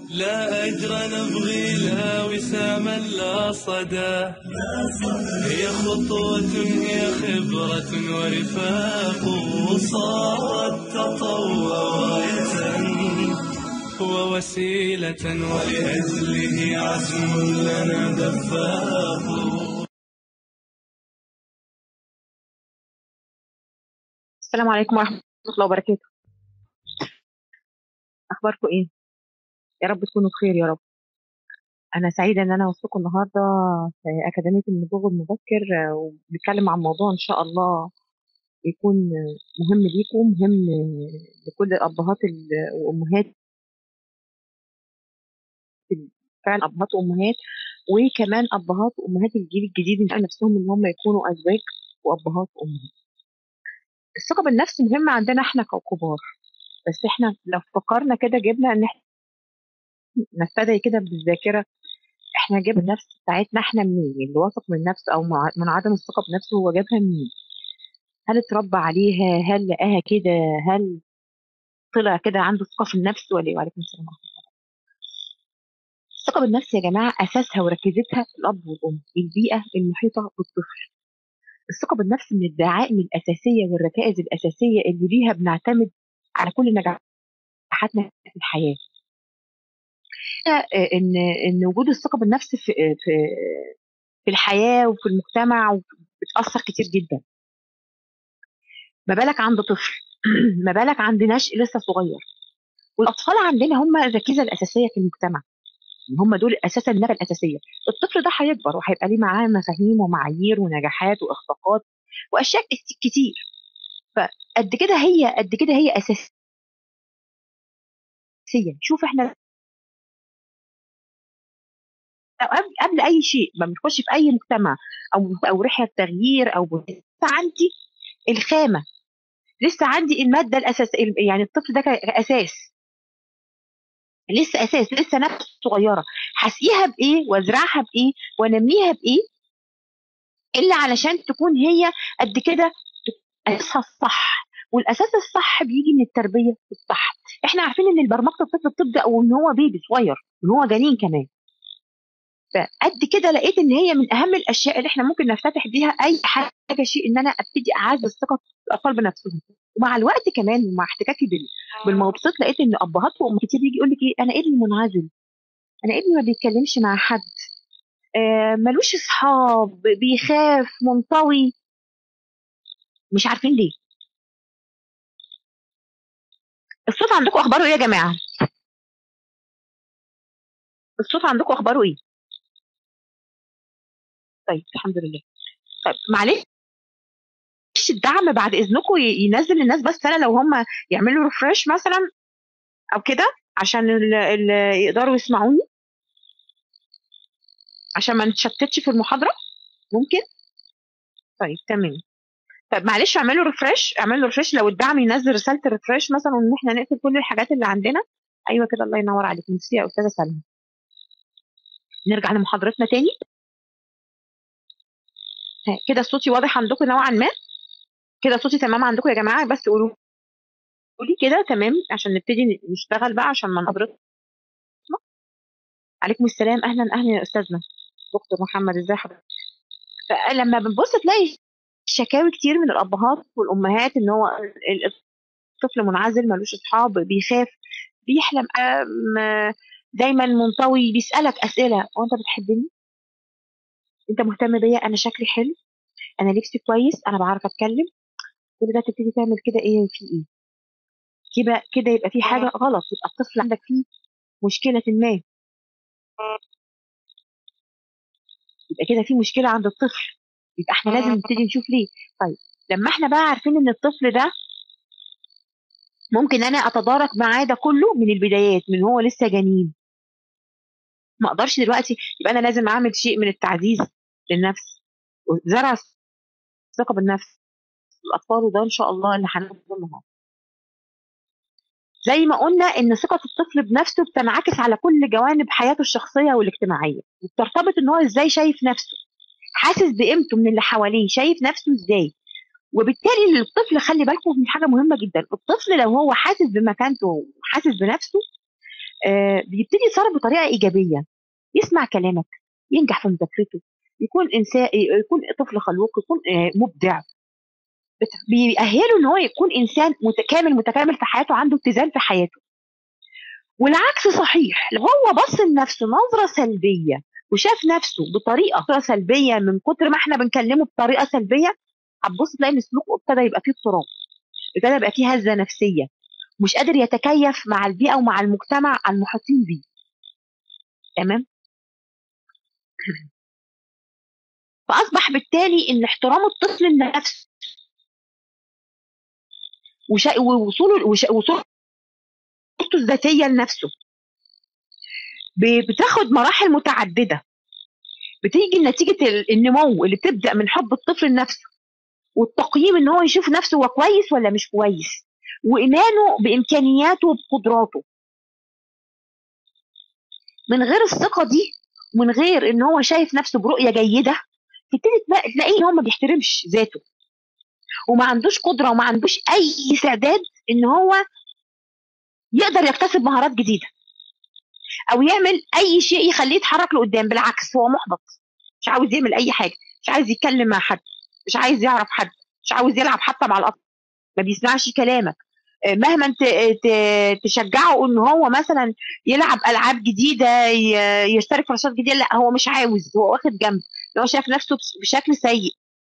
لا أجر نبغي لا وساما لا صدى هي خطوة هي خبرة ورفاق صارت تطوع راية ووسيلة ولأجله عزم لنا دفاق السلام عليكم ورحمة الله وبركاته أخباركم إيه؟ يا رب تكونوا بخير يا رب أنا سعيدة إن أنا وسطكم النهاردة في أكاديمية النبوغ المبكر آه، وبنتكلم عن موضوع إن شاء الله يكون مهم ليكم مهم لكل الأبهات ال- وأمهات فعلا أبهات وأمهات وكمان أبهات وأمهات الجيل الجديد اللي نفسهم إن هم يكونوا أزواج وأبهات وأمهات الثقة بالنفس مهمة عندنا إحنا ككبار بس إحنا لو فكرنا كده جبنا إن إحنا نستدعي كده بالذاكرة احنا جاب النفس بتاعتنا احنا منين اللي واثق من نفسه او مع- من عدم الثقه بنفسه هو جابها منين هل اتربى عليها هل لقاها كده هل طلع كده عنده ثقه في النفس ولا ايه وعليكم السلام ورحمه الله الثقه بالنفس يا جماعه اساسها وركيزتها الاب والام البيئه المحيطه بالطفل الثقه بالنفس من الدعائم الاساسيه والركائز الاساسيه اللي بيها بنعتمد على كل نجاحاتنا في الحياه آه، ان ان وجود الثقه بالنفس في في في الحياه وفي المجتمع بتاثر كتير جدا ما بالك عند طفل ما بالك عند نشء لسه صغير والاطفال عندنا هم الركيزه الاساسيه في المجتمع هم دول اساسا النفع الاساسيه الطفل ده هيكبر وهيبقى ليه معاه مفاهيم ومعايير ونجاحات واخفاقات واشياء كت- كتير فقد كده هي قد كده هي اساسيه شوف احنا قبل قبل اي شيء ما بنخش في اي مجتمع او او رحله تغيير او ب- لسه عندي الخامه لسه عندي الماده الاساس يعني الطفل ده كاساس لسه اساس لسه نفس صغيره هسقيها بايه وازرعها بايه وانميها بايه الا علشان تكون هي قد كده اساسها الصح والاساس الصح بيجي من التربيه الصح احنا عارفين ان برمجه الطفل بتبدا وان هو بيبي صغير من هو جنين كمان فقد كده لقيت ان هي من اهم الاشياء اللي احنا ممكن نفتتح بيها اي حاجه شيء ان انا ابتدي اعزز ثقه الاطفال بنفسهم ومع الوقت كمان ومع احتكاكي بال- بالموبسط لقيت ان ابهات وام كتير يجي يقول لك ايه انا ابني منعزل انا ابني ما بيتكلمش مع حد آه ملوش اصحاب بيخاف منطوي مش عارفين ليه الصوت عندكم اخباره ايه يا جماعه الصوت عندكم اخباره ايه طيب الحمد لله طيب معلش الدعم بعد اذنكم ي- ينزل الناس بس انا لو هم يعملوا ريفرش مثلا او كده عشان ال ال يقدروا يسمعوني عشان ما نتشتتش في المحاضره ممكن طيب تمام طيب معلش اعملوا ريفرش اعملوا ريفرش لو الدعم ينزل رساله الريفرش مثلا ان احنا نقفل كل الحاجات اللي عندنا ايوه كده الله ينور عليك ميرسي يا استاذه سلمى نرجع لمحاضرتنا تاني ها، كده صوتي واضح عندكم نوعا ما كده صوتي تمام عندكم يا جماعه بس قولوا قولي كده تمام عشان نبتدي نشتغل بقى عشان ما محاضرتنا عليكم السلام اهلا اهلا يا استاذنا دكتور محمد ازي حضرتك فلما بنبص تلاقي شكاوي كتير من الابهات والامهات ان هو ال- الطفل منعزل ملوش اصحاب بيخاف بيحلم أم، دايما منطوي بيسالك اسئله هو انت بتحبني انت مهتم بيا انا شكلي حلو انا لبسي كويس انا بعرف اتكلم كل ده تبتدي تعمل كده ايه في ايه كده كده يبقى في حاجه غلط يبقى الطفل عندك فيه مشكله ما يبقى كده في مشكله عند الطفل يبقى احنا لازم نبتدي نشوف ليه طيب لما احنا بقى عارفين ان الطفل ده ممكن انا اتدارك معاه ده كله من البدايات من هو لسه جنين ما اقدرش دلوقتي يبقى انا لازم اعمل شيء من التعزيز للنفس وزرع الثقه بالنفس الاطفال وده ان شاء الله اللي هناخده النهارده زي ما قلنا ان ثقه الطفل بنفسه بتنعكس على كل جوانب حياته الشخصيه والاجتماعيه وبترتبط ان هو ازاي شايف نفسه حاسس بقيمته من اللي حواليه شايف نفسه ازاي وبالتالي الطفل خلي بالكم من حاجه مهمه جدا الطفل لو هو حاسس بمكانته وحاسس بنفسه آه بيبتدي يتصرف بطريقه ايجابيه يسمع كلامك ينجح في مذاكرته يكون انسان يكون طفل خلوق يكون آه مبدع بت- بيأهله ان هو يكون انسان متكامل متكامل في حياته عنده اتزان في حياته والعكس صحيح لو هو بص لنفسه نظره سلبيه وشاف نفسه بطريقه سلبيه من كتر ما احنا بنكلمه بطريقه سلبيه هتبص تلاقي ان سلوكه ابتدى يبقى فيه اضطراب ابتدى يبقى فيه هزه نفسيه مش قادر يتكيف مع البيئه ومع المجتمع المحيطين بيه تمام فاصبح بالتالي ان احترام الطفل لنفسه وشا- ووصوله وش- وصورته الذاتيه لنفسه ب- بتاخد مراحل متعدده بتيجي نتيجه ال- النمو اللي بتبدا من حب الطفل لنفسه والتقييم ان هو يشوف نفسه هو كويس ولا مش كويس وايمانه بامكانياته وبقدراته من غير الثقه دي ومن غير ان هو شايف نفسه برؤيه جيده تبتدي تلاقي تلاقيه ان هو ما بيحترمش ذاته وما عندوش قدره وما عندوش اي استعداد ان هو يقدر يكتسب مهارات جديده او يعمل اي شيء يخليه يتحرك لقدام بالعكس هو محبط مش عاوز يعمل اي حاجه مش عايز يتكلم مع حد مش عايز يعرف حد مش عاوز يلعب حتى مع الاطفال ما بيسمعش كلامك آه، مهما ت- ت- تشجعه ان هو مثلا يلعب العاب جديده ي- يشترك في نشاطات جديده لا هو مش عاوز هو واخد جنب هو شايف نفسه بس- بشكل سيء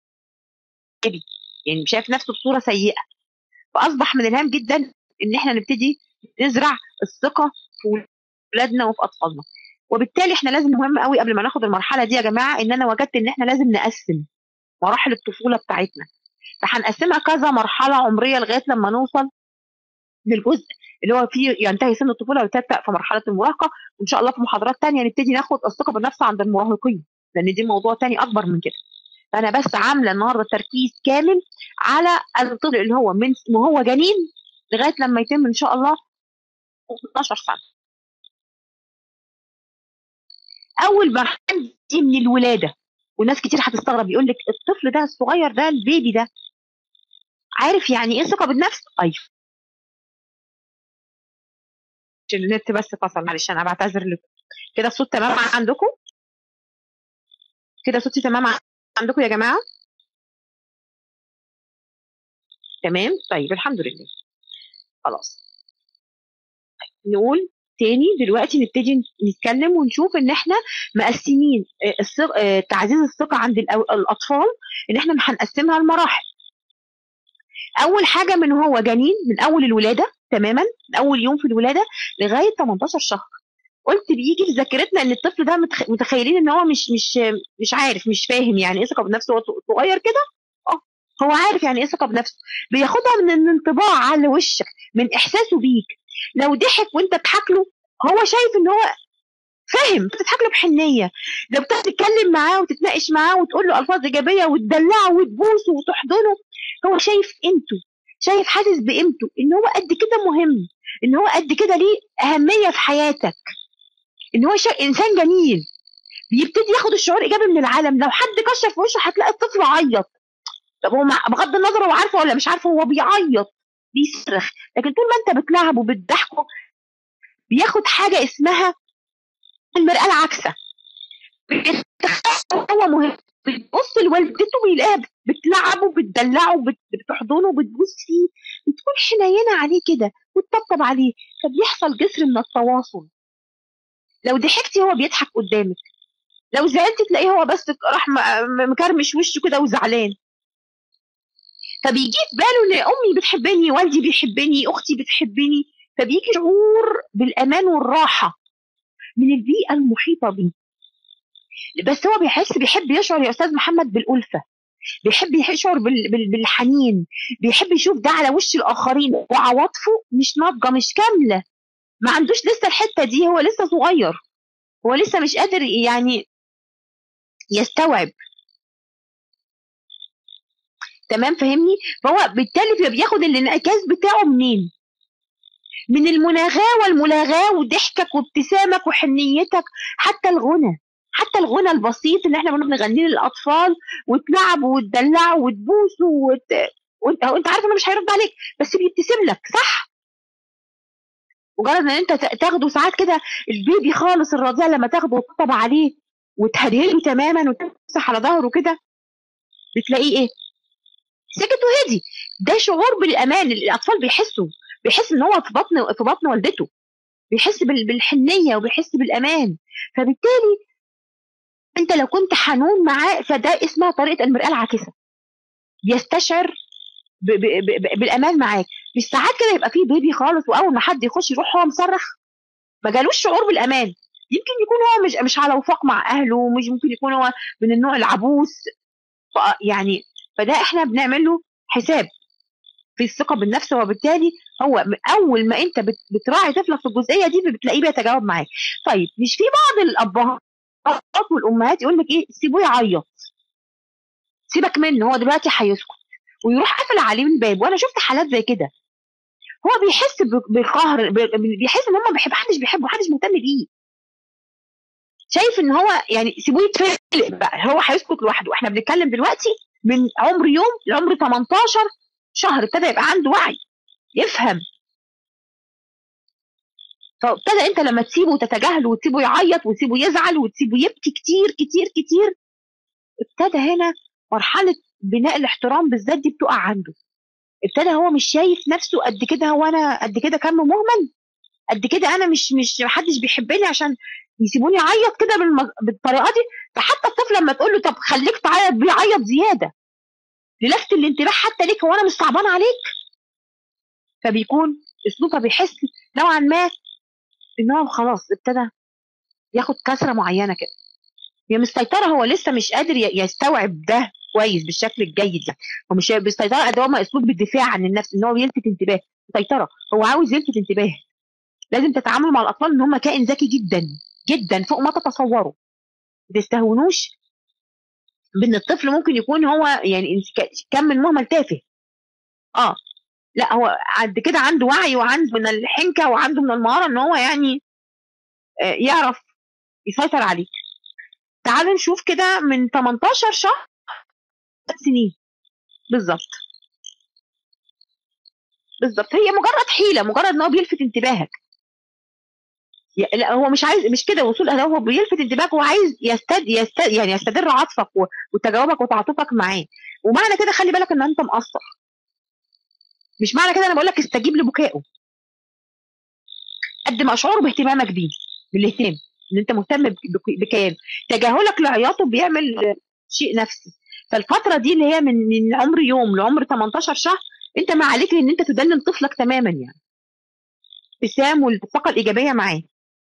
يعني شايف نفسه بصوره سيئه فاصبح من الهام جدا ان احنا نبتدي نزرع الثقه في ولادنا وفي اطفالنا وبالتالي احنا لازم مهم قوي قبل ما ناخد المرحله دي يا جماعه ان انا وجدت ان احنا لازم نقسم مراحل الطفوله بتاعتنا فهنقسمها كذا مرحله عمريه لغايه لما نوصل للجزء اللي هو فيه ينتهي سن الطفوله وتبدا في مرحله المراهقه وان شاء الله في محاضرات تانية نبتدي ناخد الثقه بالنفس عند المراهقين لان دي موضوع تاني اكبر من كده فانا بس عامله النهارده تركيز كامل على الطفل اللي هو من وهو جنين لغايه لما يتم ان شاء الله 12 سنه اول مرحله دي من الولاده وناس كتير هتستغرب يقول لك الطفل ده الصغير ده البيبي ده عارف يعني ايه ثقه بالنفس ايوه النت بس فصل معلش انا بعتذر لكم كده الصوت تمام عندكم كده صوتي تمام عندكم يا جماعه تمام طيب الحمد لله خلاص نقول تاني دلوقتي نبتدي نتكلم ونشوف ان احنا مقسمين آه، الثق- آه، تعزيز الثقه عند الأو- الاطفال ان احنا هنقسمها لمراحل اول حاجه من هو جنين من اول الولاده تماما من اول يوم في الولاده لغايه 18 شهر قلت بيجي في ذاكرتنا ان الطفل ده متخ- متخيلين ان هو مش مش مش عارف مش فاهم يعني ايه ثقه بنفسه هو صغير كده اه هو عارف يعني ايه ثقه بنفسه بياخدها من الانطباع على وشك من احساسه بيك لو ضحك وانت تضحك له هو شايف ان هو فاهم بتضحك له بحنيه لو بتقعد تتكلم معاه وتتناقش معاه وتقول له الفاظ ايجابيه وتدلعه وتبوسه وتحضنه هو شايف قيمته شايف حاسس بقيمته ان هو قد كده مهم ان هو قد كده ليه اهميه في حياتك ان هو شا... انسان جميل بيبتدي ياخد الشعور ايجابي من العالم لو حد كشف في وشه هتلاقي الطفل عيط طب هو مع- بغض النظر هو عارفه ولا مش عارفه هو بيعيط بيصرخ لكن طول ما انت بتلعبه وبتضحكه بياخد حاجه اسمها المرآة العاكسة بيتخيل هو مهم بتبص لوالدته ويلاقيها بتلعبه بتدلعه بت- بتحضنه بتبوس فيه بتكون حنينه عليه كده وتطبطب عليه فبيحصل جسر من التواصل لو ضحكتي هو بيضحك قدامك لو زعلتي تلاقيه هو بس راح م- م- مكرمش وشه كده وزعلان فبيجي في باله ان امي بتحبني والدي بيحبني اختي بتحبني فبيجي شعور بالامان والراحه من البيئه المحيطه بيه بس هو بيحس بيحب يشعر يا استاذ محمد بالالفه بيحب يشعر بال- بال- بالحنين بيحب يشوف ده على وش الاخرين وعواطفه مش ناضجه مش كامله ما عندوش لسه الحته دي هو لسه صغير هو لسه مش قادر يعني يستوعب تمام فهمني فهو بالتالي بياخد الانعكاس بتاعه منين من المناغاه والملاغاه وضحكك وابتسامك وحنيتك حتى الغنى حتى الغنى البسيط اللي احنا بنروح نغنيه للاطفال وتلعبوا وتدلعوا وتبوسوا وت... وانت وانت عارف انه مش هيرد عليك بس بيبتسم لك صح مجرد ان انت ت- تاخده ساعات كده البيبي خالص الرضيع لما تاخده وتطبطب عليه وتهدهله تماما وتمسح على ظهره كده بتلاقيه ايه سكت وهدي ده شعور بالامان الاطفال بيحسوا بيحس ان هو في بطن في بطن والدته بيحس بال- بالحنيه وبيحس بالامان فبالتالي انت لو كنت حنون معاه فده اسمها طريقه المراه العاكسه بيستشعر ب ب ب بالامان معاك مش ساعات كده يبقى فيه بيبي خالص واول ما حد يخش يروح هو مصرخ ما جالوش شعور بالامان يمكن يكون هو مش مش على وفاق مع اهله مش ممكن يكون هو من النوع العبوس ف- يعني فده احنا بنعمل له حساب في الثقه بالنفس وبالتالي هو م- اول ما انت بت- بتراعي طفلك في الجزئيه دي بتلاقيه بيتجاوب معاك طيب مش في بعض الابهات والامهات يقول لك ايه سيبوه يعيط سيبك منه هو دلوقتي هيسكت ويروح قافل عليه من الباب وانا شفت حالات زي كده هو بيحس ب- بالقهر ب- بيحس ان هم بيحب محدش بيحبه محدش مهتم بيه شايف ان هو يعني سيبوه يتفلق بقى هو هيسكت لوحده احنا بنتكلم دلوقتي من عمر يوم لعمر 18 شهر ابتدى يبقى عنده وعي يفهم فابتدى انت لما تسيبه وتتجاهله وتسيبه يعيط وتسيبه يزعل وتسيبه يبكي كتير كتير كتير ابتدى هنا مرحله بناء الاحترام بالذات دي بتقع عنده ابتدى هو مش شايف نفسه قد كده هو انا قد كده كم مهمل قد كده انا مش مش محدش بيحبني عشان يسيبوني اعيط كده بالمز... بالطريقه دي فحتى الطفل لما تقول له طب خليك تعيط بيعيط زياده للفت الانتباه حتى ليك هو انا مش صعبان عليك فبيكون اسلوبه بيحس نوعا ما ان هو خلاص ابتدى ياخد كسره معينه كده هي مسيطره هو لسه مش قادر ي- يستوعب ده كويس بالشكل الجيد يعني هو مش بالسيطره قد هو ما اسلوب بالدفاع عن النفس ان هو بيلفت انتباه مسيطره هو عاوز يلفت انتباه لازم تتعاملوا مع الاطفال ان هم كائن ذكي جدا جدا فوق ما تتصوروا ما تستهونوش بان الطفل ممكن يكون هو يعني ك- كم من مهمل تافه اه لا هو قد كده عنده وعي وعنده من الحنكه وعنده من المهاره ان هو يعني آه، يعرف يسيطر عليك تعالوا نشوف كده من 18 شهر سنين بالظبط بالظبط هي مجرد حيله مجرد ان هو بيلفت انتباهك ي- لا هو مش عايز مش كده وصول اهداف هو بيلفت انتباهك هو عايز يستد يستد يعني يستدر عطفك و- وتجاوبك وتعاطفك معاه ومعنى كده خلي بالك ان انت مقصر مش معنى كده انا بقول لك استجيب لبكائه قدم اشعاره باهتمامك بيه بالاهتمام ان انت مهتم بك- بك- بكيانه تجاهلك لعياطه بيعمل آه، شيء نفسي فالفتره دي اللي هي من من عمر يوم لعمر 18 شهر انت ما عليك ان انت تدلل طفلك تماما يعني ابتسام والطاقه الايجابيه معاه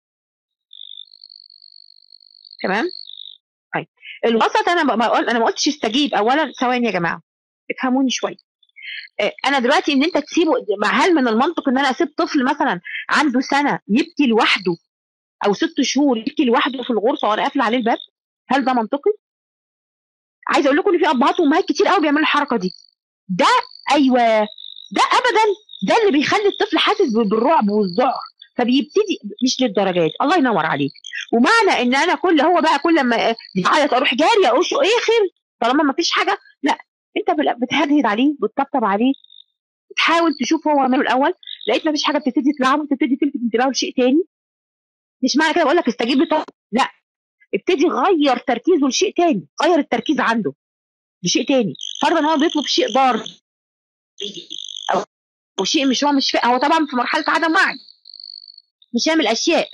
تمام طيب الوسط انا بقول انا ما قلتش استجيب اولا ثواني يا جماعه افهموني شويه آه، انا دلوقتي ان انت تسيبه مع هل من المنطق ان انا اسيب طفل مثلا عنده سنه يبكي لوحده او ست شهور يبكي لوحده في الغرفه وانا قافله عليه الباب هل ده منطقي عايزه اقول لكم ان في ابهات وامهات كتير قوي بيعملوا الحركه دي ده ايوه ده ابدا ده اللي بيخلي الطفل حاسس بالرعب والذعر فبيبتدي مش للدرجات الله ينور عليك ومعنى ان انا كل هو بقى كل ما يعيط اروح جاري اقول له ايه خير طالما ما فيش حاجه لا انت بال- بتهدهد عليه بتطبطب عليه بتحاول تشوف هو عمله الاول لقيت ما فيش حاجه بتبتدي تلعبه بتبتدي تلفت انتباهه لشيء تاني مش معنى كده بقول لك استجيب لطفل لا ابتدي غير تركيزه لشيء تاني غير التركيز عنده لشيء تاني فرضا ان هو بيطلب شيء ضار او او شيء مش هو مش فا... هو طبعا في مرحله عدم وعي مش هيعمل اشياء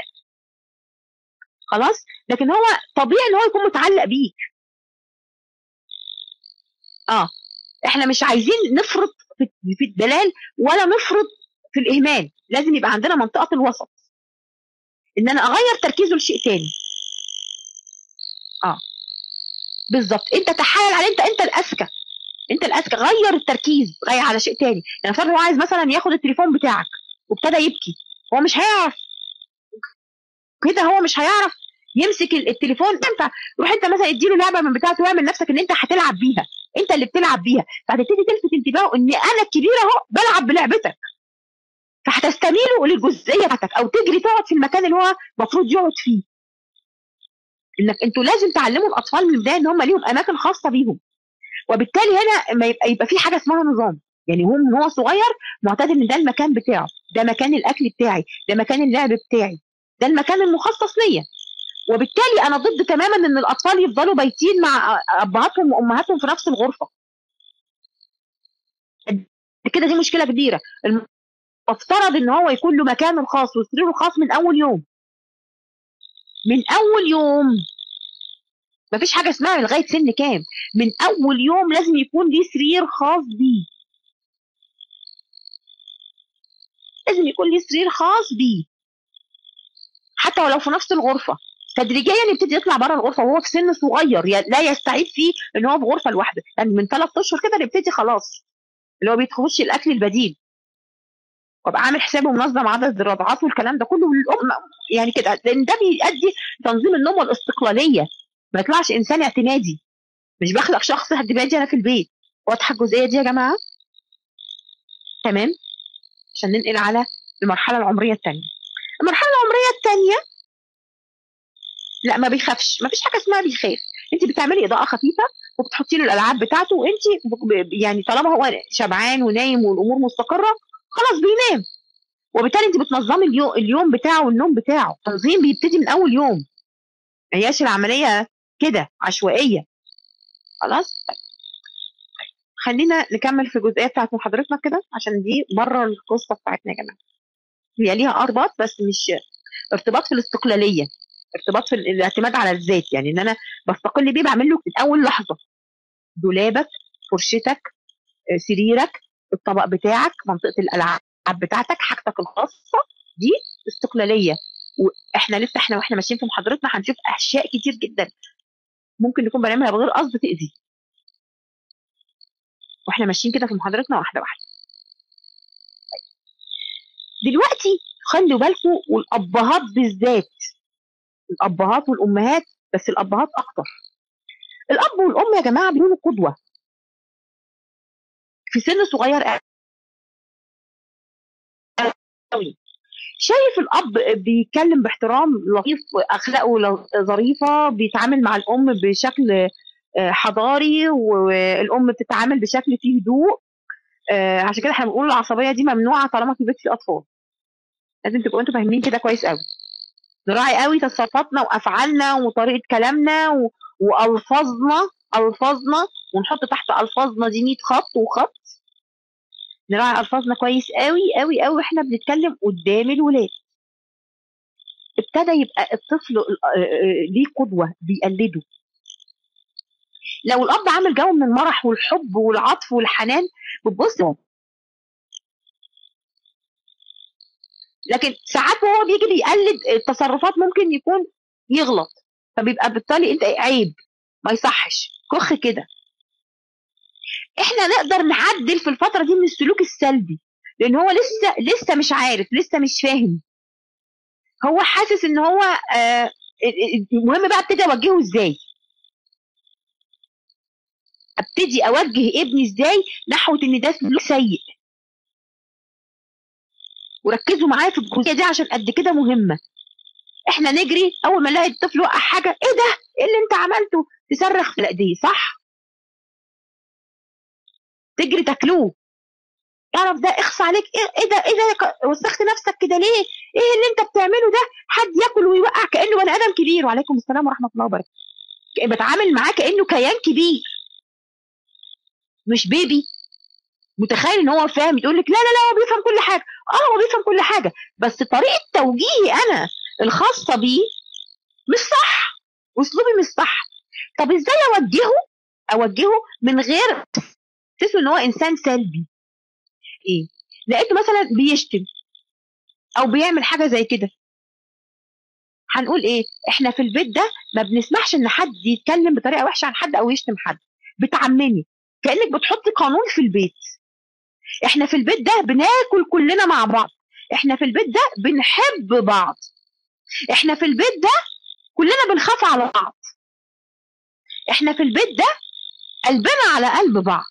خلاص لكن هو طبيعي ان هو يكون متعلق بيك اه احنا مش عايزين نفرط في في الدلال ولا نفرط في الاهمال لازم يبقى عندنا منطقه الوسط ان انا اغير تركيزه لشيء تاني اه بالظبط انت تحايل عليه انت انت الاذكى انت الاذكى غير التركيز غير على شيء تاني يعني فرض هو عايز مثلا ياخد التليفون بتاعك وابتدى يبكي هو مش هيعرف كده هو مش هيعرف يمسك ال- التليفون ينفع روح انت مثلا اديله لعبه من بتاعته واعمل نفسك ان انت هتلعب بيها انت اللي بتلعب بيها فهتبتدي تلفت انتباهه ان انا الكبير اهو بلعب بلعبتك فهتستميله للجزئيه بتاعتك او تجري تقعد في المكان اللي هو المفروض يقعد فيه انك انتوا لازم تعلموا الاطفال من البدايه ان هم ليهم اماكن خاصه بيهم وبالتالي هنا ما يبقى يبقى في حاجه اسمها نظام يعني هو من هو صغير معتاد ان ده المكان بتاعه ده مكان الاكل بتاعي ده مكان اللعب بتاعي ده المكان المخصص ليا وبالتالي انا ضد تماما ان الاطفال يفضلوا بايتين مع ابهاتهم وامهاتهم في نفس الغرفه كده دي مشكله كبيره المفترض ان هو يكون له مكانه الخاص وسريره الخاص من اول يوم من اول يوم مفيش حاجه اسمها لغايه سن كام من اول يوم لازم يكون ليه سرير خاص بيه لازم يكون ليه سرير خاص بيه حتى ولو في نفس الغرفه تدريجيا يبتدي يطلع بره الغرفه وهو في سن صغير لا يستعيد فيه ان هو في غرفه لوحده يعني من ثلاث اشهر كده نبتدي خلاص اللي هو بيخش الاكل البديل وابقى عامل حسابه ومنظم عدد الرضعات والكلام ده كله للام يعني كده لان ده بيؤدي تنظيم النوم والاستقلاليه ما يطلعش انسان اعتمادي مش بخلق شخص اعتمادي انا في البيت واضحه الجزئيه دي يا جماعه تمام عشان ننقل على المرحله العمريه الثانيه المرحله العمريه الثانيه لا ما بيخافش ما فيش حاجه اسمها بيخاف انت بتعملي اضاءه خفيفه وبتحطي له الالعاب بتاعته وانت يعني طالما هو شبعان ونايم والامور مستقره خلاص بينام وبالتالي انت بتنظمي اليوم اليوم بتاعه والنوم بتاعه التنظيم بيبتدي من اول يوم ما هياش العمليه كده عشوائيه خلاص خلينا نكمل في الجزئيه بتاعت محاضرتنا كده عشان دي بره القصه بتاعتنا يا جماعه هي ليها ارباط بس مش ارتباط في الاستقلاليه ارتباط في الاعتماد على الذات يعني ان انا بستقل بيه بعمل له من اول لحظه دولابك فرشتك سريرك الطبق بتاعك منطقه الالعاب بتاعتك حاجتك الخاصه دي استقلاليه واحنا لسه احنا واحنا ماشيين في محاضرتنا هنشوف اشياء كتير جدا ممكن نكون بنعملها بغير قصد تاذي واحنا ماشيين كده في محاضرتنا واحده واحده دلوقتي خلوا بالكم والابهات بالذات الابهات والامهات بس الابهات اكتر الاب والام يا جماعه بيكونوا قدوه في سن صغير قوي شايف الاب بيتكلم باحترام لطيف اخلاقه ظريفه بيتعامل مع الام بشكل حضاري والام بتتعامل بشكل فيه هدوء عشان كده احنا بنقول العصبيه دي ممنوعه طالما في بيت فيه اطفال لازم تبقوا انتوا فاهمين كده كويس قوي نراعي قوي تصرفاتنا وافعالنا وطريقه كلامنا و... والفاظنا الفاظنا ونحط تحت الفاظنا دي 100 خط وخط نراعي الفاظنا كويس قوي قوي قوي واحنا بنتكلم قدام الولاد ابتدى يبقى الطفل ليه قدوه بيقلده لو الاب عامل جو من المرح والحب والعطف والحنان بتبص لكن ساعات وهو بيجي بيقلد التصرفات ممكن يكون يغلط فبيبقى بالتالي انت عيب ما يصحش كخ كده احنا نقدر نعدل في الفتره دي من السلوك السلبي لان هو لسه لسه مش عارف لسه مش فاهم هو حاسس ان هو آه المهم بقى ابتدي اوجهه ازاي ابتدي اوجه ابني ازاي نحو ان ده سلوك سيء وركزوا معايا في الجزئيه دي عشان قد كده مهمه احنا نجري اول ما نلاقي الطفل وقع حاجه ايه ده ايه اللي انت عملته تصرخ لا دي صح تجري تاكلوه اعرف ده اخص عليك ايه, إيه ده ايه ده وسخت نفسك كده ليه ايه اللي انت بتعمله ده حد ياكل ويوقع كانه بني ادم كبير وعليكم السلام ورحمه الله وبركاته بتعامل معاه كانه كيان كبير مش بيبي متخيل ان هو فاهم يقول لك لا لا لا هو بيفهم كل حاجه اه هو بيفهم كل حاجه بس طريقه توجيهي انا الخاصه بيه مش صح اسلوبي مش صح طب ازاي اوجهه اوجهه من غير تحسوا ان هو انسان سلبي ايه لقيته مثلا بيشتم او بيعمل حاجه زي كده هنقول ايه احنا في البيت ده ما بنسمحش ان حد يتكلم بطريقه وحشه عن حد او يشتم حد بتعممي كانك بتحطي قانون في البيت احنا في البيت ده بناكل كلنا مع بعض احنا في البيت ده بنحب بعض احنا في البيت ده كلنا بنخاف على بعض احنا في البيت ده قلبنا على قلب بعض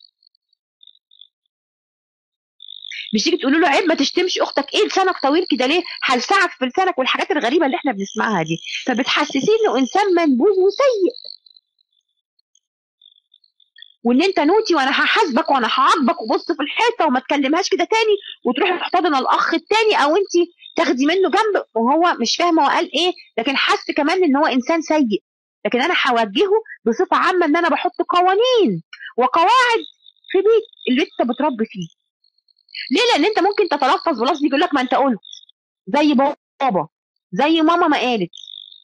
مش تيجي تقولوا له عيب ما تشتمش اختك ايه لسانك طويل كده ليه هلسعك في لسانك والحاجات الغريبه اللي احنا بنسمعها دي فبتحسسيه انه انسان منبوذ وسيء وان انت نوتي وانا هحاسبك وانا هعاقبك وبص في الحيطه وما تكلمهاش كده تاني وتروحي تحتضن الاخ التاني او انت تاخدي منه جنب وهو مش فاهم هو قال ايه لكن حس كمان ان هو انسان سيء لكن انا هوجهه بصفه عامه ان انا بحط قوانين وقواعد في بيت اللي انت بتربي فيه ليه لان انت ممكن تتلفظ بلفظ يقول لك ما انت قلت زي بابا زي ماما ما قالت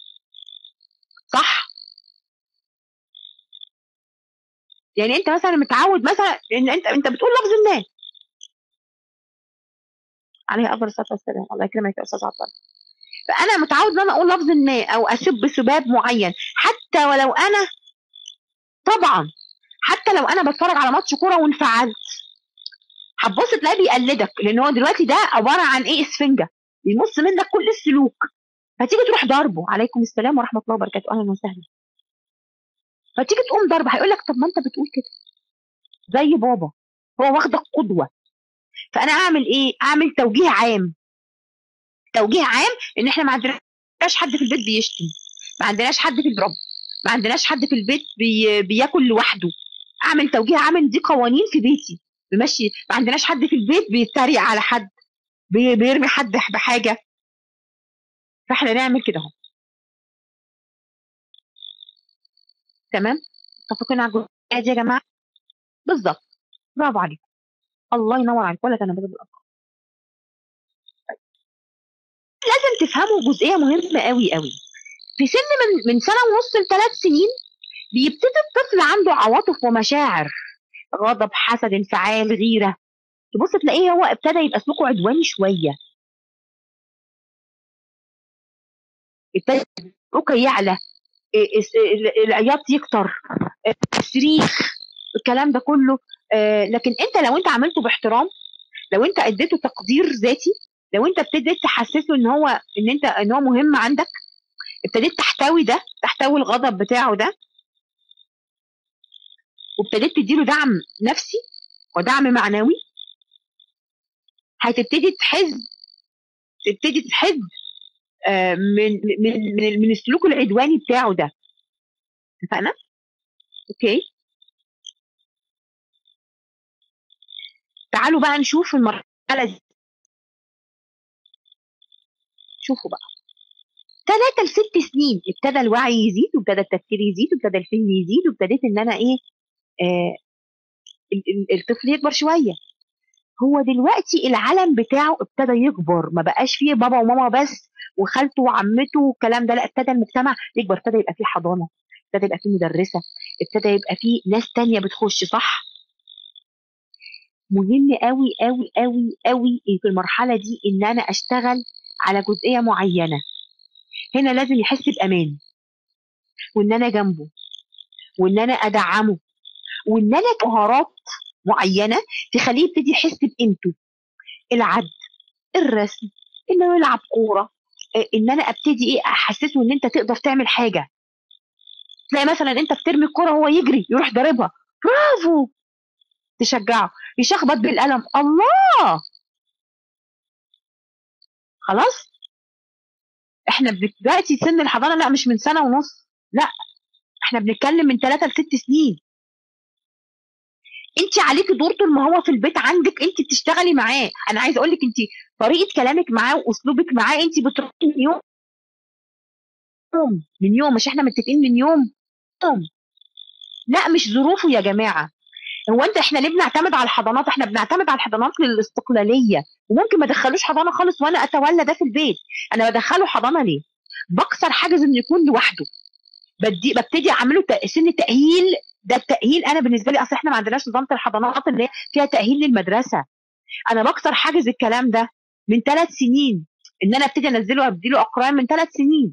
صح يعني انت مثلا متعود مثلا ان انت انت بتقول لفظ ما عليه افضل الصلاه والسلام الله يكرمك يا استاذ عبد الله فانا متعود ان انا اقول لفظ ما او اسب سباب معين حتى ولو انا طبعا حتى لو انا بتفرج على ماتش كوره وانفعلت هتبص تلاقيه بيقلدك لان هو دلوقتي ده عباره عن ايه اسفنجه بيمص منك كل السلوك فتيجي تروح ضربه عليكم السلام ورحمه الله وبركاته اهلا وسهلا فتيجي تقوم ضربه هيقول لك طب ما انت بتقول كده زي بابا هو واخدك قدوه فانا اعمل ايه اعمل توجيه عام توجيه عام ان احنا ما عندناش حد في البيت بيشتم ما عندناش حد في الضرب ما عندناش حد في البيت بي... بياكل لوحده اعمل توجيه عام دي قوانين في بيتي بمشي ما عندناش حد في البيت بيتريق على حد بي... بيرمي حد بحاجه فاحنا نعمل كده اهو تمام متفقين على الجزئيه دي يا جماعه بالظبط برافو عليكم الله ينور عليك ولا انا بجيب الارقام لازم تفهموا جزئيه مهمه قوي قوي في سن من من سنه ونص لثلاث سنين بيبتدي الطفل عنده عواطف ومشاعر غضب حسد انفعال غيره تبص تلاقيه هو ابتدى يبقى سلوكه عدواني شويه ابتدى سلوكه يعلى العياط يكتر الصريخ الكلام ده كله لكن انت لو انت عملته باحترام لو انت اديته تقدير ذاتي لو انت ابتديت تحسسه ان هو ان انت ان هو مهم عندك ابتديت تحتوي ده تحتوي الغضب بتاعه ده وابتديت تديله دعم نفسي ودعم معنوي هتبتدي تحز تبتدي تحز من من من من السلوك العدواني بتاعه ده اتفقنا؟ اوكي تعالوا بقى نشوف المرحله دي شوفوا بقى ثلاثة لست سنين ابتدى الوعي يزيد وابتدى التفكير يزيد وابتدى الفهم يزيد وابتديت ان انا ايه آه الطفل يكبر شويه هو دلوقتي العالم بتاعه ابتدى يكبر ما بقاش فيه بابا وماما بس وخالته وعمته والكلام ده لا ابتدى المجتمع يكبر ابتدى يبقى فيه حضانه ابتدى يبقى فيه مدرسه ابتدى يبقى فيه ناس تانية بتخش صح مهم قوي قوي قوي قوي في المرحله دي ان انا اشتغل على جزئيه معينه هنا لازم يحس بامان وان انا جنبه وان انا ادعمه وان انا مهارات معينه تخليه يبتدي يحس بقيمته العد الرسم انه يلعب كوره ان انا ابتدي ايه احسسه ان انت تقدر تعمل حاجه تلاقي مثلا انت بترمي الكوره وهو يجري يروح ضاربها برافو تشجعه يشخبط بالقلم الله خلاص احنا دلوقتي سن الحضانه لا مش من سنه ونص لا احنا بنتكلم من ثلاثة لست سنين انت عليكي دور طول ما هو في البيت عندك انت بتشتغلي معاه انا عايزه اقول لك انت طريقه كلامك معاه واسلوبك معاه انت بتروحي من يوم من يوم مش احنا متفقين من يوم يوم لا مش ظروفه يا جماعه هو انت احنا ليه بنعتمد على الحضانات احنا بنعتمد على الحضانات للاستقلاليه وممكن ما ادخلوش حضانه خالص وانا اتولى ده في البيت انا بدخله حضانه ليه بكسر حاجز انه يكون لوحده بدي ببتدي اعمله سن تاهيل ده التاهيل انا بالنسبه لي اصل احنا ما عندناش نظام الحضانات اللي فيها تاهيل للمدرسه انا بكسر حاجز الكلام ده من ثلاث سنين ان انا ابتدي انزله ابديله اقران من ثلاث سنين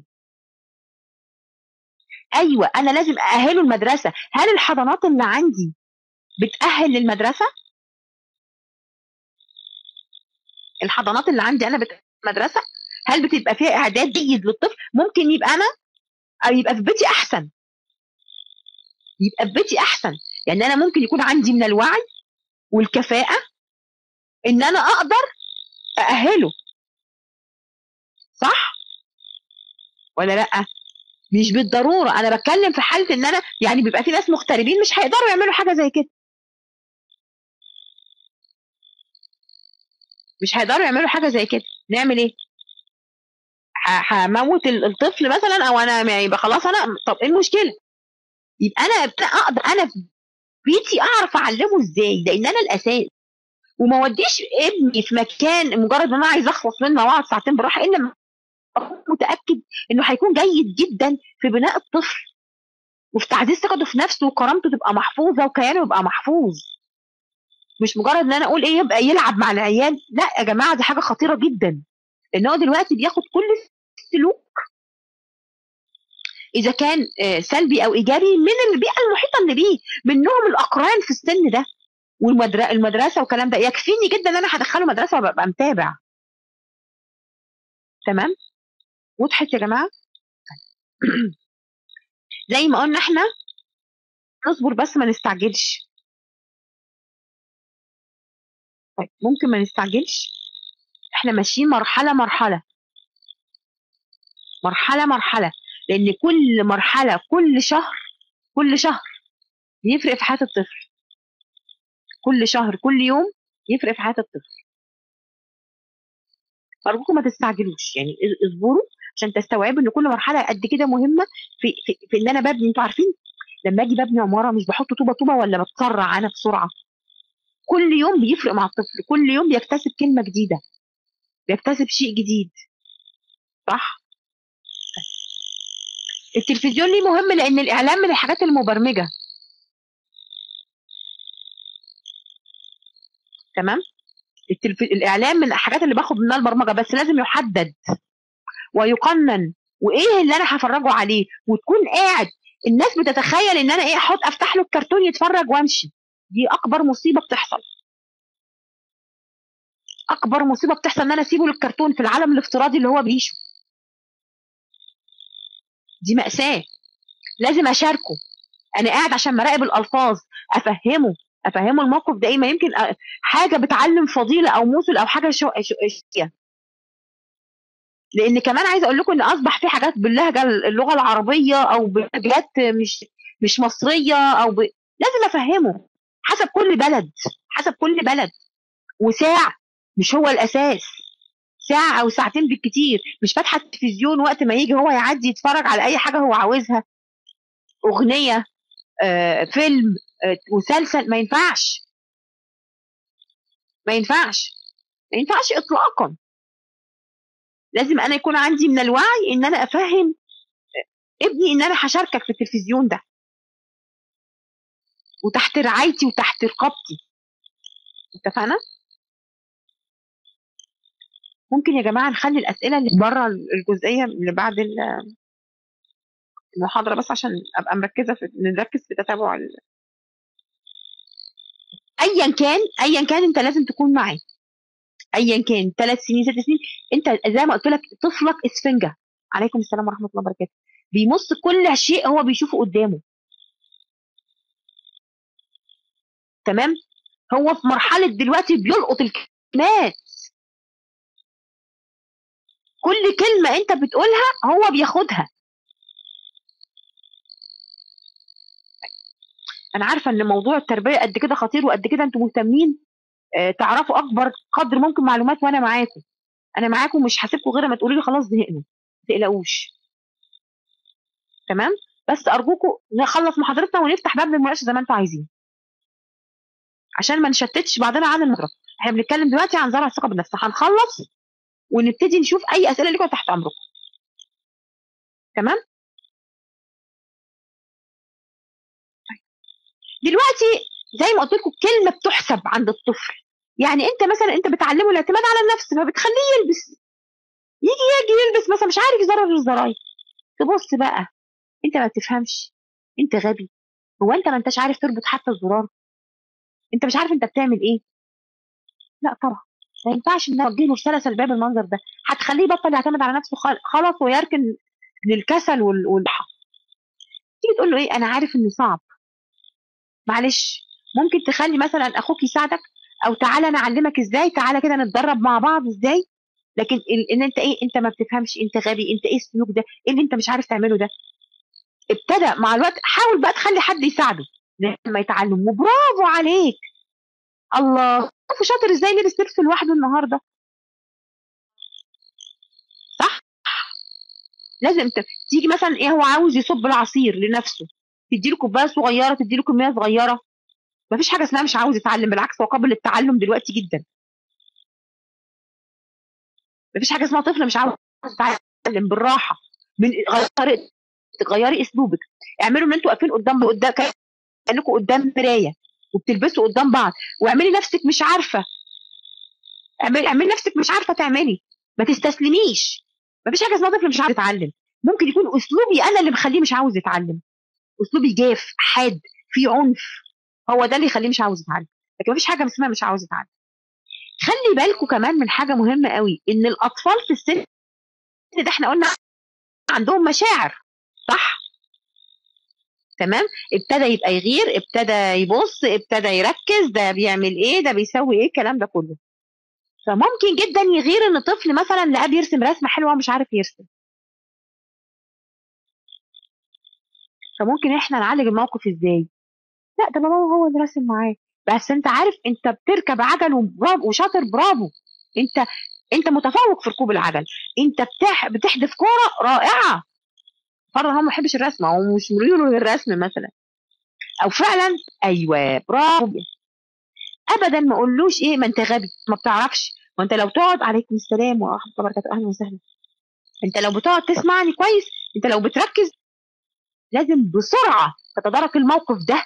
ايوه انا لازم ااهله المدرسه هل الحضانات اللي عندي بتاهل للمدرسه الحضانات اللي عندي انا بت... مدرسه هل بتبقى فيها اعداد جيد للطفل ممكن يبقى انا او يبقى في بيتي احسن يبقى في بيتي احسن يعني انا ممكن يكون عندي من الوعي والكفاءه ان انا اقدر ااهله صح ولا لا مش بالضروره انا بتكلم في حاله ان انا يعني بيبقى في ناس مغتربين مش هيقدروا يعملوا حاجه زي كده مش هيقدروا يعملوا حاجه زي كده نعمل ايه ه- هموت ال- الطفل مثلا او انا ما يبقى خلاص انا طب ايه المشكله يبقى انا أنا اقدر انا في بيتي اعرف اعلمه ازاي لان انا الاساس وما اوديش ابني في مكان مجرد ان انا عايز اخلص منه واقعد ساعتين براحه الا لما اكون متاكد انه هيكون جيد جدا في بناء الطفل وفي تعزيز ثقته في نفسه وكرامته تبقى محفوظه وكيانه يبقى محفوظ مش مجرد ان انا اقول ايه يبقى يلعب مع العيال لا يا جماعه دي حاجه خطيره جدا ان هو دلوقتي بياخد كل السلوك اذا كان آه، سلبي او ايجابي من البيئه المحيطه اللي بيه منهم الاقران في السن ده والمدرسه والكلام ده يكفيني جدا ان انا هدخله مدرسه وابقى متابع تمام وضحت يا جماعه زي ما قلنا احنا نصبر بس ما نستعجلش طيب ممكن ما نستعجلش احنا ماشيين مرحله مرحله مرحله مرحله لان كل مرحله كل شهر كل شهر بيفرق في حياه الطفل كل شهر كل يوم يفرق في حياه الطفل فارجوكم ما تستعجلوش يعني اصبروا عشان تستوعبوا ان كل مرحله قد كده مهمه في, في, في ان انا ببني انتوا عارفين لما اجي ببني عماره مش بحط طوبه طوبه ولا بتسرع انا بسرعه كل يوم بيفرق مع الطفل كل يوم بيكتسب كلمه جديده بيكتسب شيء جديد صح التلفزيون ليه مهم لان الاعلام من الحاجات المبرمجه تمام التلف... الاعلام من الحاجات اللي باخد منها البرمجه بس لازم يحدد ويقنن وايه اللي انا هفرجه عليه وتكون قاعد الناس بتتخيل ان انا ايه احط افتح له الكرتون يتفرج وامشي دي اكبر مصيبه بتحصل اكبر مصيبه بتحصل ان انا اسيبه للكرتون في العالم الافتراضي اللي هو بيعيشه دي مأساة لازم أشاركه أنا قاعد عشان مراقب الألفاظ أفهمه أفهمه الموقف ده إيه ما يمكن حاجة بتعلم فضيلة أو مثل أو حاجة شو شو لأن كمان عايزة أقول لكم إن أصبح في حاجات باللهجة اللغة العربية أو بلهجات مش مش مصرية أو ب... لازم أفهمه حسب كل بلد حسب كل بلد وساعة مش هو الأساس ساعة أو ساعتين بالكتير مش فاتحة التلفزيون وقت ما يجي هو يعدي يتفرج على أي حاجة هو عاوزها أغنية آه، فيلم آه، مسلسل ما ينفعش ما ينفعش ما ينفعش إطلاقا لازم أنا يكون عندي من الوعي إن أنا أفهم ابني إن أنا هشاركك في التلفزيون ده وتحت رعايتي وتحت رقابتي اتفقنا؟ ممكن يا جماعه نخلي الاسئله اللي بره الجزئيه اللي بعد المحاضره بس عشان ابقى مركزه في نركز في تتابع ال... ايا كان ايا كان انت لازم تكون معاه ايا كان ثلاث سنين ست سنين انت زي ما قلت لك طفلك اسفنجه عليكم السلام ورحمه الله وبركاته بيمص كل شيء هو بيشوفه قدامه تمام هو في مرحله دلوقتي بيلقط الكلمات كل كلمة أنت بتقولها هو بياخدها أنا عارفة إن موضوع التربية قد كده خطير وقد كده أنتم مهتمين آه تعرفوا أكبر قدر ممكن معلومات وأنا معاكم أنا معاكم مش هسيبكم غير ما تقولوا لي خلاص زهقنا ما تقلقوش تمام بس أرجوكم نخلص محاضرتنا ونفتح باب للمناقشة زي ما أنتم عايزين عشان ما نشتتش بعضنا عن المدرسة احنا بنتكلم دلوقتي عن زرع الثقة بالنفس هنخلص ونبتدي نشوف اي اسئله لكم تحت امركم تمام دلوقتي زي ما قلت لكم كلمه بتحسب عند الطفل يعني انت مثلا انت بتعلمه الاعتماد على النفس فبتخليه يلبس يجي يجي يلبس مثلا مش عارف يزرر الزراير تبص بقى انت ما بتفهمش انت غبي هو انت ما انتش عارف تربط حتى الزرار انت مش عارف انت بتعمل ايه لا طبعا ما ينفعش ان اوجه له رساله سلبيه بالمنظر ده هتخليه يبطل يعتمد على نفسه خلاص ويركن للكسل والراحه تيجي تقول له ايه انا عارف انه صعب معلش ممكن تخلي مثلا اخوك يساعدك او تعالى انا اعلمك ازاي تعالى كده نتدرب مع بعض ازاي لكن ان انت ايه انت ما بتفهمش انت غبي انت ايه السلوك ده ايه اللي انت مش عارف تعمله ده ابتدى مع الوقت حاول بقى تخلي حد يساعده لما يتعلم وبرافو عليك الله شوفوا شاطر ازاي لبس لبس لوحده النهارده صح لازم ت... تيجي مثلا ايه هو عاوز يصب العصير لنفسه تديله كوبايه صغيره تديله كميه صغيره مفيش حاجه اسمها مش عاوز يتعلم بالعكس هو قابل للتعلم دلوقتي جدا مفيش حاجه اسمها طفل مش عاوز يتعلم بالراحه من غيري طريقتك غيري اسلوبك اعملوا ان انتوا واقفين قدام قدام كانكم قدام مرايه وبتلبسوا قدام بعض واعملي نفسك مش عارفه اعملي اعملي نفسك مش عارفه تعملي ما تستسلميش مفيش حاجه اسمها طفل مش عاوز يتعلم ممكن يكون اسلوبي انا اللي مخليه مش عاوز يتعلم اسلوبي جاف حاد في عنف هو ده اللي يخليه مش عاوز يتعلم لكن مفيش حاجه اسمها مش عاوز يتعلم خلي بالكم كمان من حاجه مهمه قوي ان الاطفال في السن ده احنا قلنا عندهم مشاعر صح تمام ابتدى يبقى يغير ابتدى يبص ابتدى يركز ده بيعمل ايه ده بيسوي ايه الكلام ده كله فممكن جدا يغير ان طفل مثلا لقاه بيرسم رسمه حلوه مش عارف يرسم فممكن احنا نعالج الموقف ازاي لا ده بابا هو اللي راسم معاه بس انت عارف انت بتركب عجل وبرافو وشاطر برافو انت انت متفوق في ركوب العجل انت بتح... بتحدف كوره رائعه فرضا هو ما بيحبش الرسم او مش مريله للرسم مثلا او فعلا ايوه برافو ابدا ما اقولوش ايه ما انت غبي ما بتعرفش وانت لو تقعد عليكم السلام ورحمه الله وبركاته اهلا وسهلا انت لو بتقعد تسمعني كويس انت لو بتركز لازم بسرعه تتدارك الموقف ده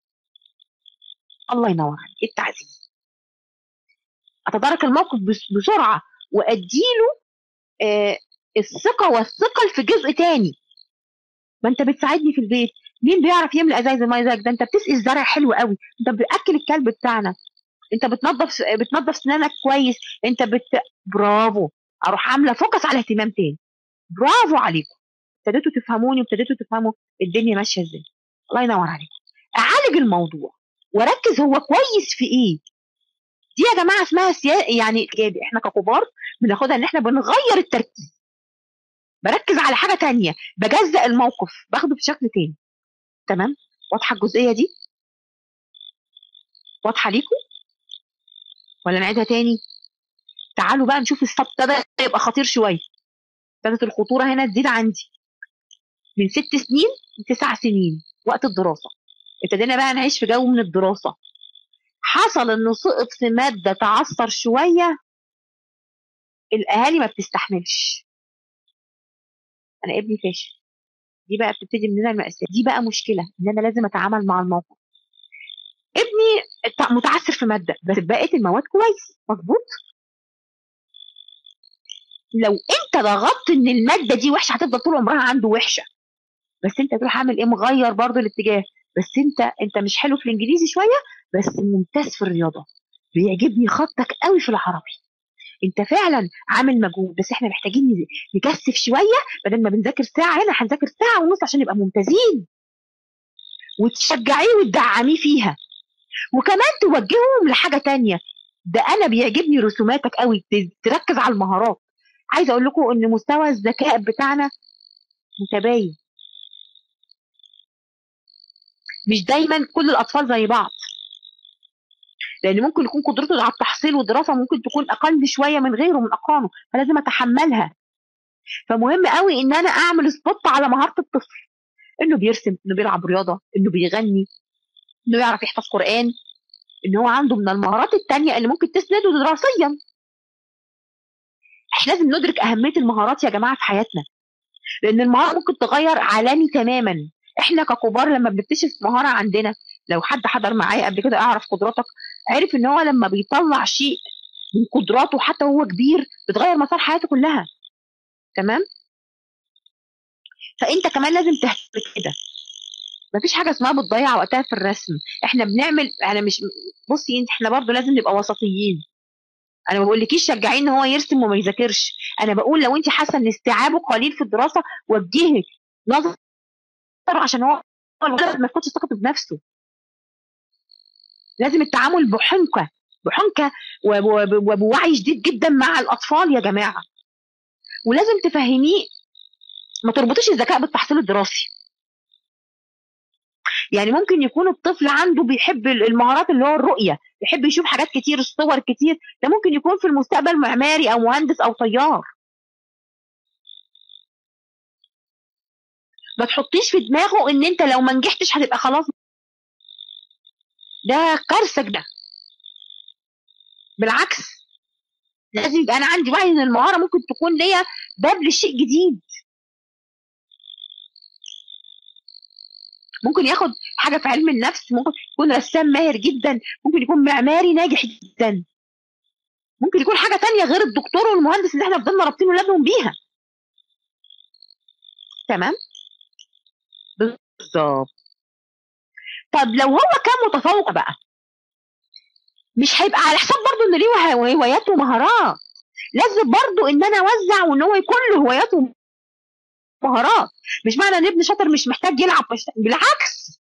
الله ينور عليك التعزيز اتدارك الموقف بسرعه واديله آه الثقه والثقل في جزء تاني ما انت بتساعدني في البيت مين بيعرف يملى ازايز الميه زيك ده انت بتسقي الزرع حلو قوي انت بتاكل الكلب بتاعنا انت بتنظف بتنظف سنانك كويس انت بت برافو اروح عامله فوكس على اهتمام تاني برافو عليكم ابتديتوا تفهموني وابتديتوا تفهموا الدنيا ماشيه ازاي الله ينور عليكم اعالج الموضوع واركز هو كويس في ايه دي يا جماعه اسمها سيا... يعني ايجابي احنا ككبار بناخدها ان احنا بنغير التركيز بركز على حاجه تانية بجزأ الموقف باخده بشكل تاني تمام واضحه الجزئيه دي واضحه ليكم ولا نعيدها تاني تعالوا بقى نشوف الصب ابتدى يبقى خطير شويه ابتدت الخطوره هنا تزيد عندي من ست سنين لتسع سنين وقت الدراسه ابتدينا بقى نعيش في جو من الدراسه حصل انه سقط في ماده تعثر شويه الاهالي ما بتستحملش انا ابني فاشل دي بقى بتبتدي مننا المأساة دي بقى مشكلة ان انا لازم اتعامل مع الموقف ابني متعثر في مادة بس بقيت المواد كويس مظبوط لو انت ضغطت ان المادة دي وحشة هتفضل طول عمرها عنده وحشة بس انت تروح عامل ايه مغير برضه الاتجاه بس انت انت مش حلو في الانجليزي شوية بس ممتاز في الرياضة بيعجبني خطك قوي في العربي انت فعلا عامل مجهود بس احنا محتاجين نكثف شويه بدل ما بنذاكر ساعه هنا هنذاكر ساعه ونص عشان نبقى ممتازين وتشجعيه وتدعميه فيها وكمان توجههم لحاجه تانية ده انا بيعجبني رسوماتك قوي تركز على المهارات عايزه اقول لكم ان مستوى الذكاء بتاعنا متباين مش دايما كل الاطفال زي بعض لان ممكن يكون قدرته على التحصيل والدراسه ممكن تكون اقل شويه من غيره من اقرانه فلازم اتحملها فمهم قوي ان انا اعمل سبوت على مهاره الطفل انه بيرسم انه بيلعب رياضه انه بيغني انه يعرف يحفظ قران ان هو عنده من المهارات التانية اللي ممكن تسنده دراسيا احنا لازم ندرك اهميه المهارات يا جماعه في حياتنا لان المهاره ممكن تغير عالمي تماما احنا ككبار لما بنكتشف مهاره عندنا لو حد حضر معايا قبل كده اعرف قدراتك عرف ان هو لما بيطلع شيء من قدراته حتى وهو كبير بتغير مسار حياته كلها تمام فانت كمان لازم تهتم كده مفيش حاجه اسمها بتضيع وقتها في الرسم احنا بنعمل انا مش بصي احنا برضو لازم نبقى وسطيين انا ما بقولكيش شجعيه ان هو يرسم وما يذاكرش انا بقول لو انت حاسه ان استيعابه قليل في الدراسه وجهي نظر عشان هو ما يفقدش ثقته بنفسه لازم التعامل بحنكه بحنكه وبوعي شديد جدا مع الاطفال يا جماعه ولازم تفهميه ما تربطيش الذكاء بالتحصيل الدراسي يعني ممكن يكون الطفل عنده بيحب المهارات اللي هو الرؤيه بيحب يشوف حاجات كتير الصور كتير ده ممكن يكون في المستقبل معماري او مهندس او طيار ما تحطيش في دماغه ان انت لو ما نجحتش هتبقى خلاص ده كارثه ده بالعكس لازم يبقى انا عندي وعي ان المهاره ممكن تكون ليا باب لشيء جديد ممكن ياخد حاجه في علم النفس ممكن يكون رسام ماهر جدا ممكن يكون معماري ناجح جدا ممكن يكون حاجه تانية غير الدكتور والمهندس اللي احنا فضلنا رابطين ولادهم بيها تمام بالظبط طب لو هو كان متفوق بقى مش هيبقى على حساب برضه ان ليه هوايات ومهارات لازم برضه ان انا اوزع وان هو يكون له هوايات ومهارات مش معنى ان ابن شاطر مش محتاج يلعب مش... بالعكس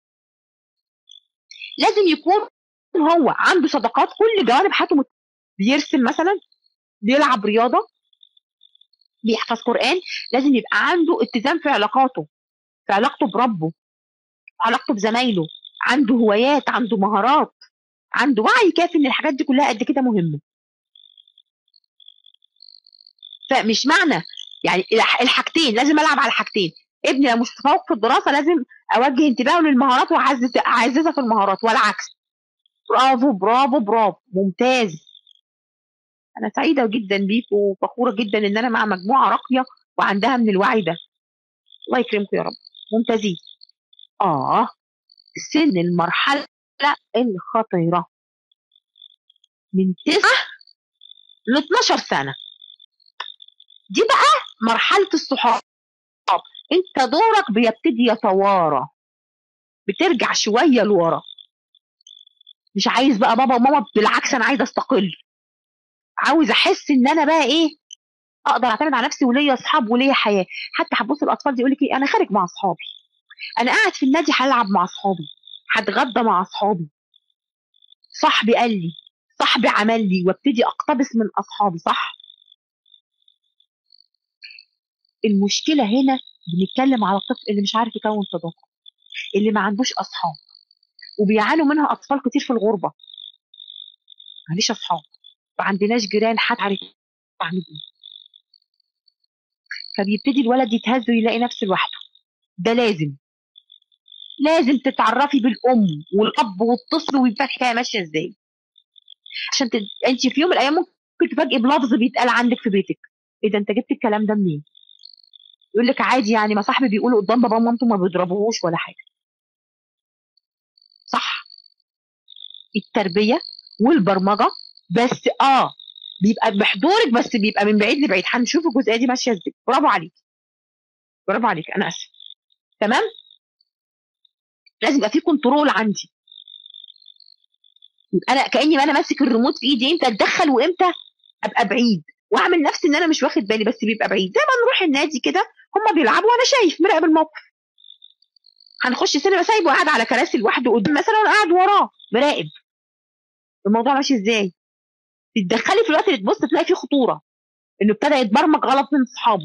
لازم يكون هو عنده صداقات كل جوانب حياته مت... بيرسم مثلا بيلعب رياضه بيحفظ قران لازم يبقى عنده اتزان في علاقاته في علاقته بربه علاقته بزمايله عنده هوايات عنده مهارات عنده وعي كافي ان الحاجات دي كلها قد كده مهمه فمش معنى يعني الحاجتين لازم العب على الحاجتين ابني لو مش متفوق في الدراسه لازم اوجه انتباهه للمهارات واعزز اعززها في المهارات والعكس برافو برافو برافو ممتاز انا سعيده جدا بيك وفخوره جدا ان انا مع مجموعه راقيه وعندها من الوعي ده الله يكرمكم يا رب ممتازين اه سن المرحله الخطيره من 9 ل 12 سنه دي بقى مرحله الصحاب انت دورك بيبتدي يتوارى بترجع شويه لورا مش عايز بقى بابا وماما بالعكس انا عايز استقل عاوز احس ان انا بقى ايه اقدر اعتمد على نفسي وليا اصحاب وليا حياه حتى هتبص الاطفال دي يقول لك ايه انا خارج مع اصحابي انا قاعد في النادي هلعب مع اصحابي هتغدى مع اصحابي صاحبي قال لي صاحبي عمل لي وابتدي اقتبس من اصحابي صح المشكله هنا بنتكلم على الطفل اللي مش عارف يكون صداقه اللي ما عندوش اصحاب وبيعانوا منها اطفال كتير في الغربه معليش اصحاب ما عندناش جيران حد عارف اعمل ايه فبيبتدي الولد يتهز ويلاقي نفسه لوحده ده لازم لازم تتعرفي بالام والاب والطفل ويبقى الحكايه ماشيه ازاي عشان ت... انت في يوم من الايام ممكن تفاجئي بلفظ بيتقال عندك في بيتك ايه ده انت جبت الكلام ده منين يقول لك عادي يعني ما صاحبي بيقولوا قدام بابا ومامته ما بيضربوهوش ولا حاجه صح التربيه والبرمجه بس اه بيبقى بحضورك بس بيبقى من بعيد لبعيد هنشوف الجزئيه دي ماشيه ازاي برافو عليك برافو عليك انا اسف تمام لازم يبقى في كنترول عندي يبقى انا كاني ما انا ماسك الريموت في ايدي امتى اتدخل وامتى ابقى بعيد واعمل نفسي ان انا مش واخد بالي بس بيبقى بعيد زي ما نروح النادي كده هم بيلعبوا وانا شايف مراقب الموقف هنخش سينما سايبه قاعد على كراسي لوحده قدام مثلا وانا قاعد وراه مراقب الموضوع ماشي ازاي تتدخلي في الوقت اللي تبص تلاقي فيه خطوره انه ابتدى يتبرمج غلط من اصحابه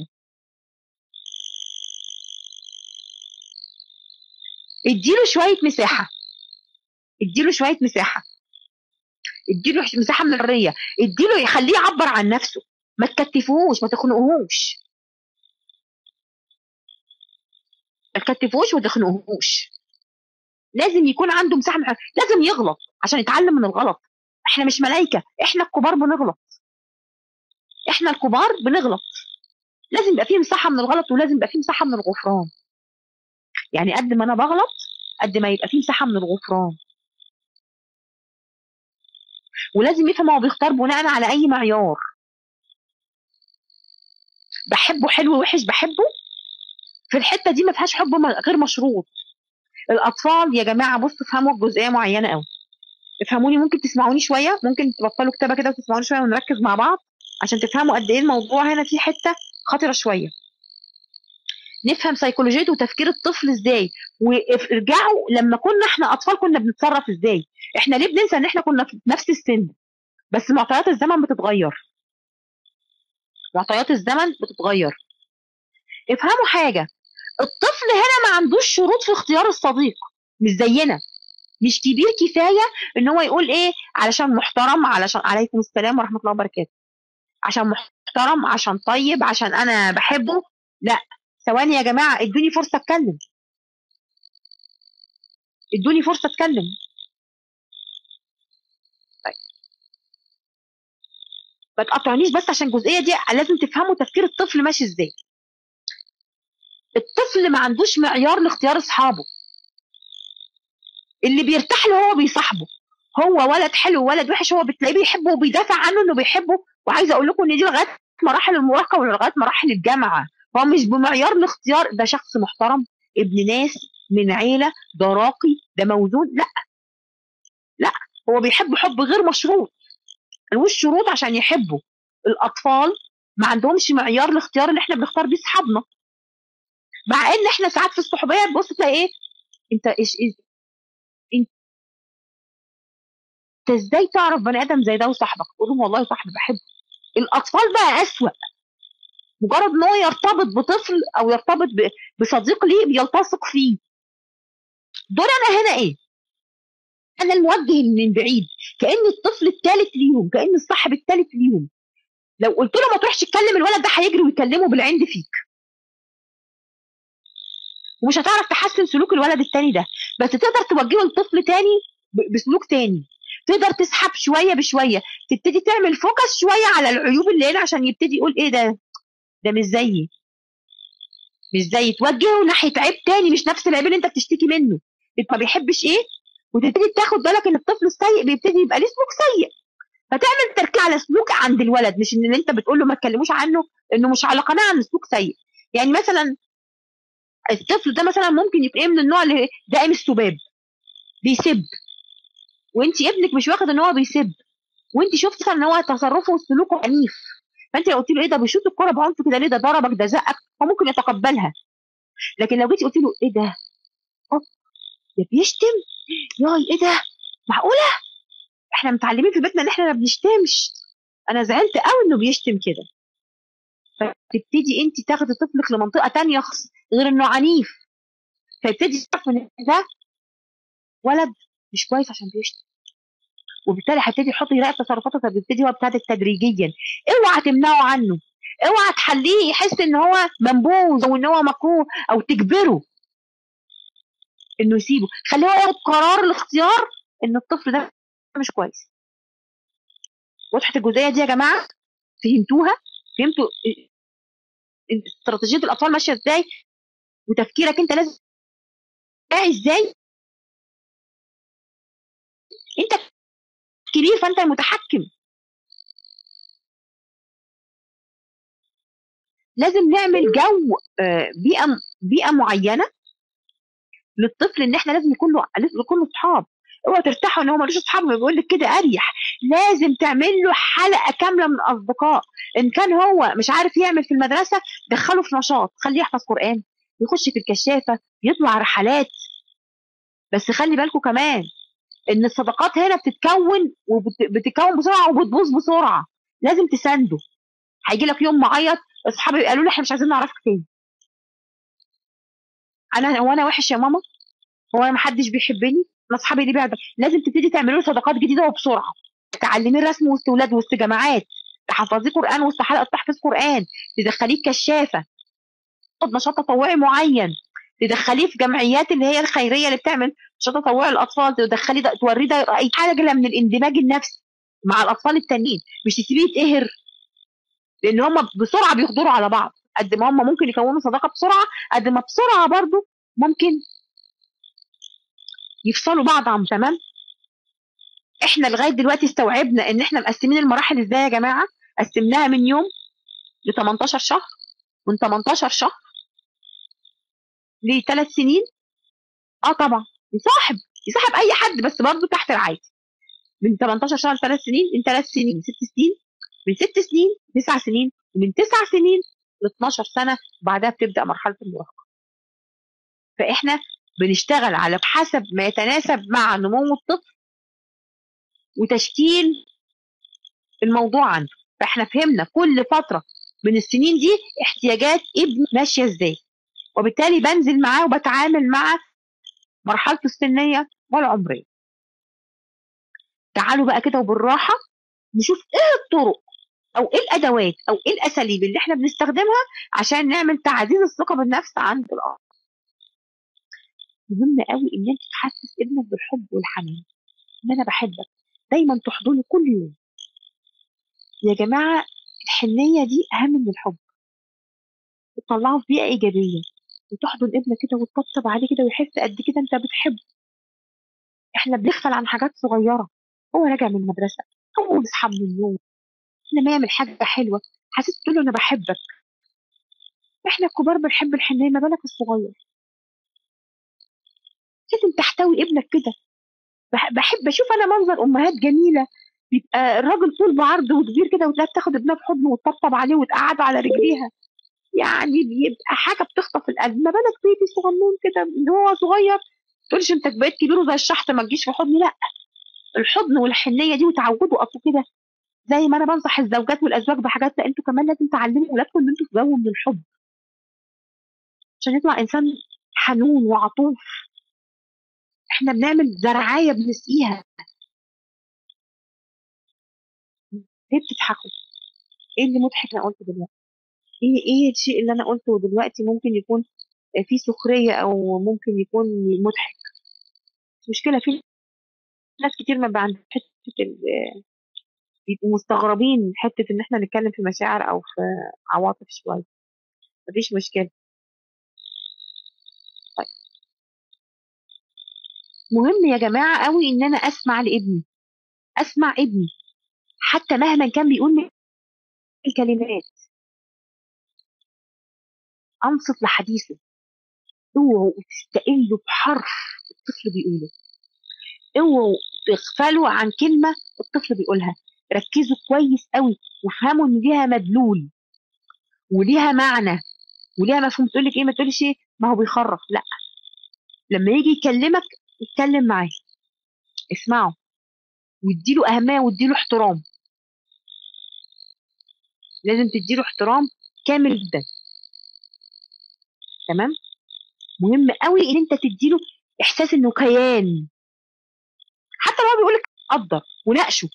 اديله شويه مساحه اديله شويه مساحه اديله مساحه من الحريه اديله يخليه يعبر عن نفسه ما تكتفوهوش ما تخنقوهوش ما تكتفوهوش وما تخنقوهوش لازم يكون عنده مساحه من الحرية. لازم يغلط عشان يتعلم من الغلط احنا مش ملائكه احنا الكبار بنغلط احنا الكبار بنغلط لازم يبقى فيه مساحه من الغلط ولازم يبقى فيه مساحه من الغفران يعني قد ما انا بغلط قد ما يبقى فيه مساحه من الغفران ولازم يفهم هو بيختار بناء على اي معيار بحبه حلو وحش بحبه في الحته دي ما فيهاش حب غير مشروط الاطفال يا جماعه بصوا افهموا جزئيه معينه قوي افهموني ممكن تسمعوني شويه ممكن تبطلوا كتابه كده وتسمعوني شويه ونركز مع بعض عشان تفهموا قد ايه الموضوع هنا فيه حته خطره شويه نفهم سيكولوجيه وتفكير الطفل ازاي وارجعوا لما كنا احنا اطفال كنا بنتصرف ازاي احنا ليه بننسى ان احنا كنا في نفس السن بس معطيات الزمن بتتغير معطيات الزمن بتتغير افهموا حاجه الطفل هنا ما عندوش شروط في اختيار الصديق مش زينا مش كبير كفايه ان هو يقول ايه علشان محترم علشان عليكم السلام ورحمه الله وبركاته عشان محترم عشان طيب عشان انا بحبه لا ثواني يا جماعه ادوني فرصه اتكلم ادوني فرصه اتكلم طيب ما تقطعنيش بس عشان الجزئيه دي لازم تفهموا تفكير الطفل ماشي ازاي الطفل ما عندوش معيار لاختيار اصحابه اللي بيرتاح له هو بيصاحبه هو ولد حلو ولد وحش هو بتلاقيه بيحبه وبيدافع عنه انه بيحبه وعايزه اقول لكم ان دي لغايه مراحل المراهقه ولغايه مراحل الجامعه هو مش بمعيار الاختيار ده شخص محترم ابن ناس من عيله ده راقي ده موزون لا لا هو بيحب حب غير مشروط ملوش شروط عشان يحبوا الاطفال ما عندهمش معيار الاختيار اللي احنا بنختار بيه اصحابنا مع ان احنا ساعات في الصحوبيه تبص تلاقي ايه انت ايش انت ازاي تعرف بني ادم زي ده وصاحبك تقول لهم والله صاحبي بحبه الاطفال بقى اسوأ مجرد ان هو يرتبط بطفل او يرتبط بصديق ليه بيلتصق فيه دول انا هنا ايه انا الموجه من بعيد كان الطفل الثالث ليهم كان الصاحب الثالث ليهم لو قلت له ما تروحش تكلم الولد ده هيجري ويكلمه بالعند فيك ومش هتعرف تحسن سلوك الولد التاني ده بس تقدر توجهه لطفل تاني بسلوك تاني تقدر تسحب شويه بشويه تبتدي تعمل فوكس شويه على العيوب اللي هنا عشان يبتدي يقول ايه ده ده مش زيي مش زي توجهه ناحيه عيب تاني مش نفس العيب اللي انت بتشتكي منه انت ما بيحبش ايه وتبتدي تاخد بالك ان الطفل السيء بيبتدي يبقى ليه سلوك سيء فتعمل تركيز على سلوك عند الولد مش ان اللي انت بتقول له ما تكلموش عنه انه مش على قناعه ان سلوك سيء يعني مثلا الطفل ده مثلا ممكن يبقى ايه من النوع اللي دائم السباب بيسب وانت ابنك مش واخد ان هو بيسب وانت شفت ان هو تصرفه وسلوكه عنيف فانت لو قلت له ايه ده بيشوط الكوره بعنف كده ليه ده ضربك ده زقك هو ممكن يتقبلها لكن لو جيتي قلت له ايه ده اه ده بيشتم ياي ايه ده معقوله احنا متعلمين في بيتنا ان احنا ما بنشتمش انا زعلت قوي انه بيشتم كده فتبتدي انت تاخدي طفلك لمنطقه تانية غير انه عنيف فيبتدي يعرف ان ده ولد مش كويس عشان بيشتم وبالتالي هيبتدي يحط يراقب تصرفاته فبيبتدي هو ابتدى تدريجيا اوعى تمنعه عنه اوعى تخليه يحس ان هو منبوذ او ان هو مكروه او تجبره انه يسيبه خليه هو ياخد قرار الاختيار ان الطفل ده مش كويس وضحت الجزئيه دي يا جماعه فهمتوها فهمتوا استراتيجيه الاطفال ماشيه ازاي وتفكيرك انت لازم ازاي انت كبير فانت المتحكم لازم نعمل جو بيئه بيئه معينه للطفل ان احنا لازم يكون له لازم يكون له اصحاب اوعى ترتاحوا ان هو ملوش اصحاب بيقول لك كده اريح لازم تعمل له حلقه كامله من الاصدقاء ان كان هو مش عارف يعمل في المدرسه دخله في نشاط خليه يحفظ قران يخش في الكشافه يطلع رحلات بس خلي بالكم كمان ان الصداقات هنا بتتكون وبتتكون بسرعه وبتبوظ بسرعه لازم تسانده هيجي لك يوم معيط اصحابي قالوا لي احنا مش عايزين نعرفك تاني انا هو انا وحش يا ماما هو انا محدش بيحبني انا اصحابي ليه بعد لازم تبتدي تعملوا له صداقات جديده وبسرعه تعلميه الرسم وسط ولاد وسط جماعات تحفظيه قران وسط حلقه تحفيظ قران تدخليه كشافه تاخد نشاط تطوعي معين تدخليه في جمعيات اللي هي الخيريه اللي بتعمل نشاط تطوعي للاطفال تدخليه ده توريه ده اي حاجه من الاندماج النفسي مع الاطفال التانيين مش تسيبيه يتقهر لان هم بسرعه بيقدروا على بعض قد ما هم ممكن يكونوا صداقه بسرعه قد ما بسرعه برضو ممكن يفصلوا بعض عن تمام احنا لغايه دلوقتي استوعبنا ان احنا مقسمين المراحل ازاي يا جماعه قسمناها من يوم ل 18 شهر من 18 شهر لثلاث سنين اه طبعا يصاحب يصاحب اي حد بس برضه تحت العادي من 18 شهر لثلاث سنين من ثلاث سنين ست سنين من ست سنين تسع سنين ومن تسع سنين ل 12 سنه وبعدها بتبدا مرحله المراهقه فاحنا بنشتغل على حسب ما يتناسب مع نمو الطفل وتشكيل الموضوع عنده فاحنا فهمنا كل فتره من السنين دي احتياجات ابني ماشيه ازاي وبالتالي بنزل معاه وبتعامل معاه مرحلته السنيه والعمريه تعالوا بقى كده وبالراحه نشوف ايه الطرق او ايه الادوات او ايه الاساليب اللي احنا بنستخدمها عشان نعمل تعزيز الثقه بالنفس عند الاخر مهم قوي ان انت تحسس ابنك بالحب والحنان ان انا بحبك دايما تحضني كل يوم يا جماعه الحنيه دي اهم من الحب تطلعه في بيئه ايجابيه وتحضن ابنك كده وتطبطب عليه كده ويحس قد كده انت بتحبه احنا بنغفل عن حاجات صغيره هو راجع من المدرسه هو بيصحى من النوم لما يعمل حاجه حلوه حسيت تقول له انا بحبك احنا الكبار بنحب الحنيه ما بالك الصغير لازم تحتوي ابنك كده بح- بحب اشوف انا منظر امهات جميله بيبقى الراجل طول بعرض وكبير كده وتلاقيها بتاخد ابنها في حضنه وتطبطب عليه وتقعده على رجليها يعني بيبقى حاجه بتخطف القلب ما بالك بيبي صغنون كده اللي هو صغير تقولش انت بقيت كبير وزي الشحط ما تجيش في حضني لا الحضن والحنيه دي وتعودوا اصل كده زي ما انا بنصح الزوجات والازواج بحاجات لا انتوا كمان لازم تعلموا اولادكم ان انتوا تزودوا من الحب عشان يطلع انسان حنون وعطوف احنا بنعمل زرعايه بنسقيها ليه بتضحكوا؟ ايه اللي مضحك انا قلته دلوقتي؟ ايه ايه الشيء اللي انا قلته دلوقتي ممكن يكون فيه سخريه او ممكن يكون مضحك مش مشكله في ناس كتير ما بقى عندها حته ال- بيبقوا مستغربين حته ان احنا نتكلم في مشاعر او في عواطف شويه مفيش مشكله طيب مهم يا جماعه قوي ان انا اسمع لابني اسمع ابني حتى مهما كان بيقول من الكلمات انصت لحديثه اوعوا تستقلوا بحرف الطفل بيقوله اوعوا تغفلوا عن كلمه الطفل بيقولها ركزوا كويس قوي وافهموا ان ليها مدلول وليها معنى وليها مفهوم تقول لك ايه ما تقولش ايه ما هو بيخرف لا لما يجي يكلمك اتكلم معاه اسمعه واديله اهميه واديله احترام لازم تديله احترام كامل جدا تمام مهم قوي ان انت تديله احساس انه كيان حتى لو هو بيقول لك قدر وناقشه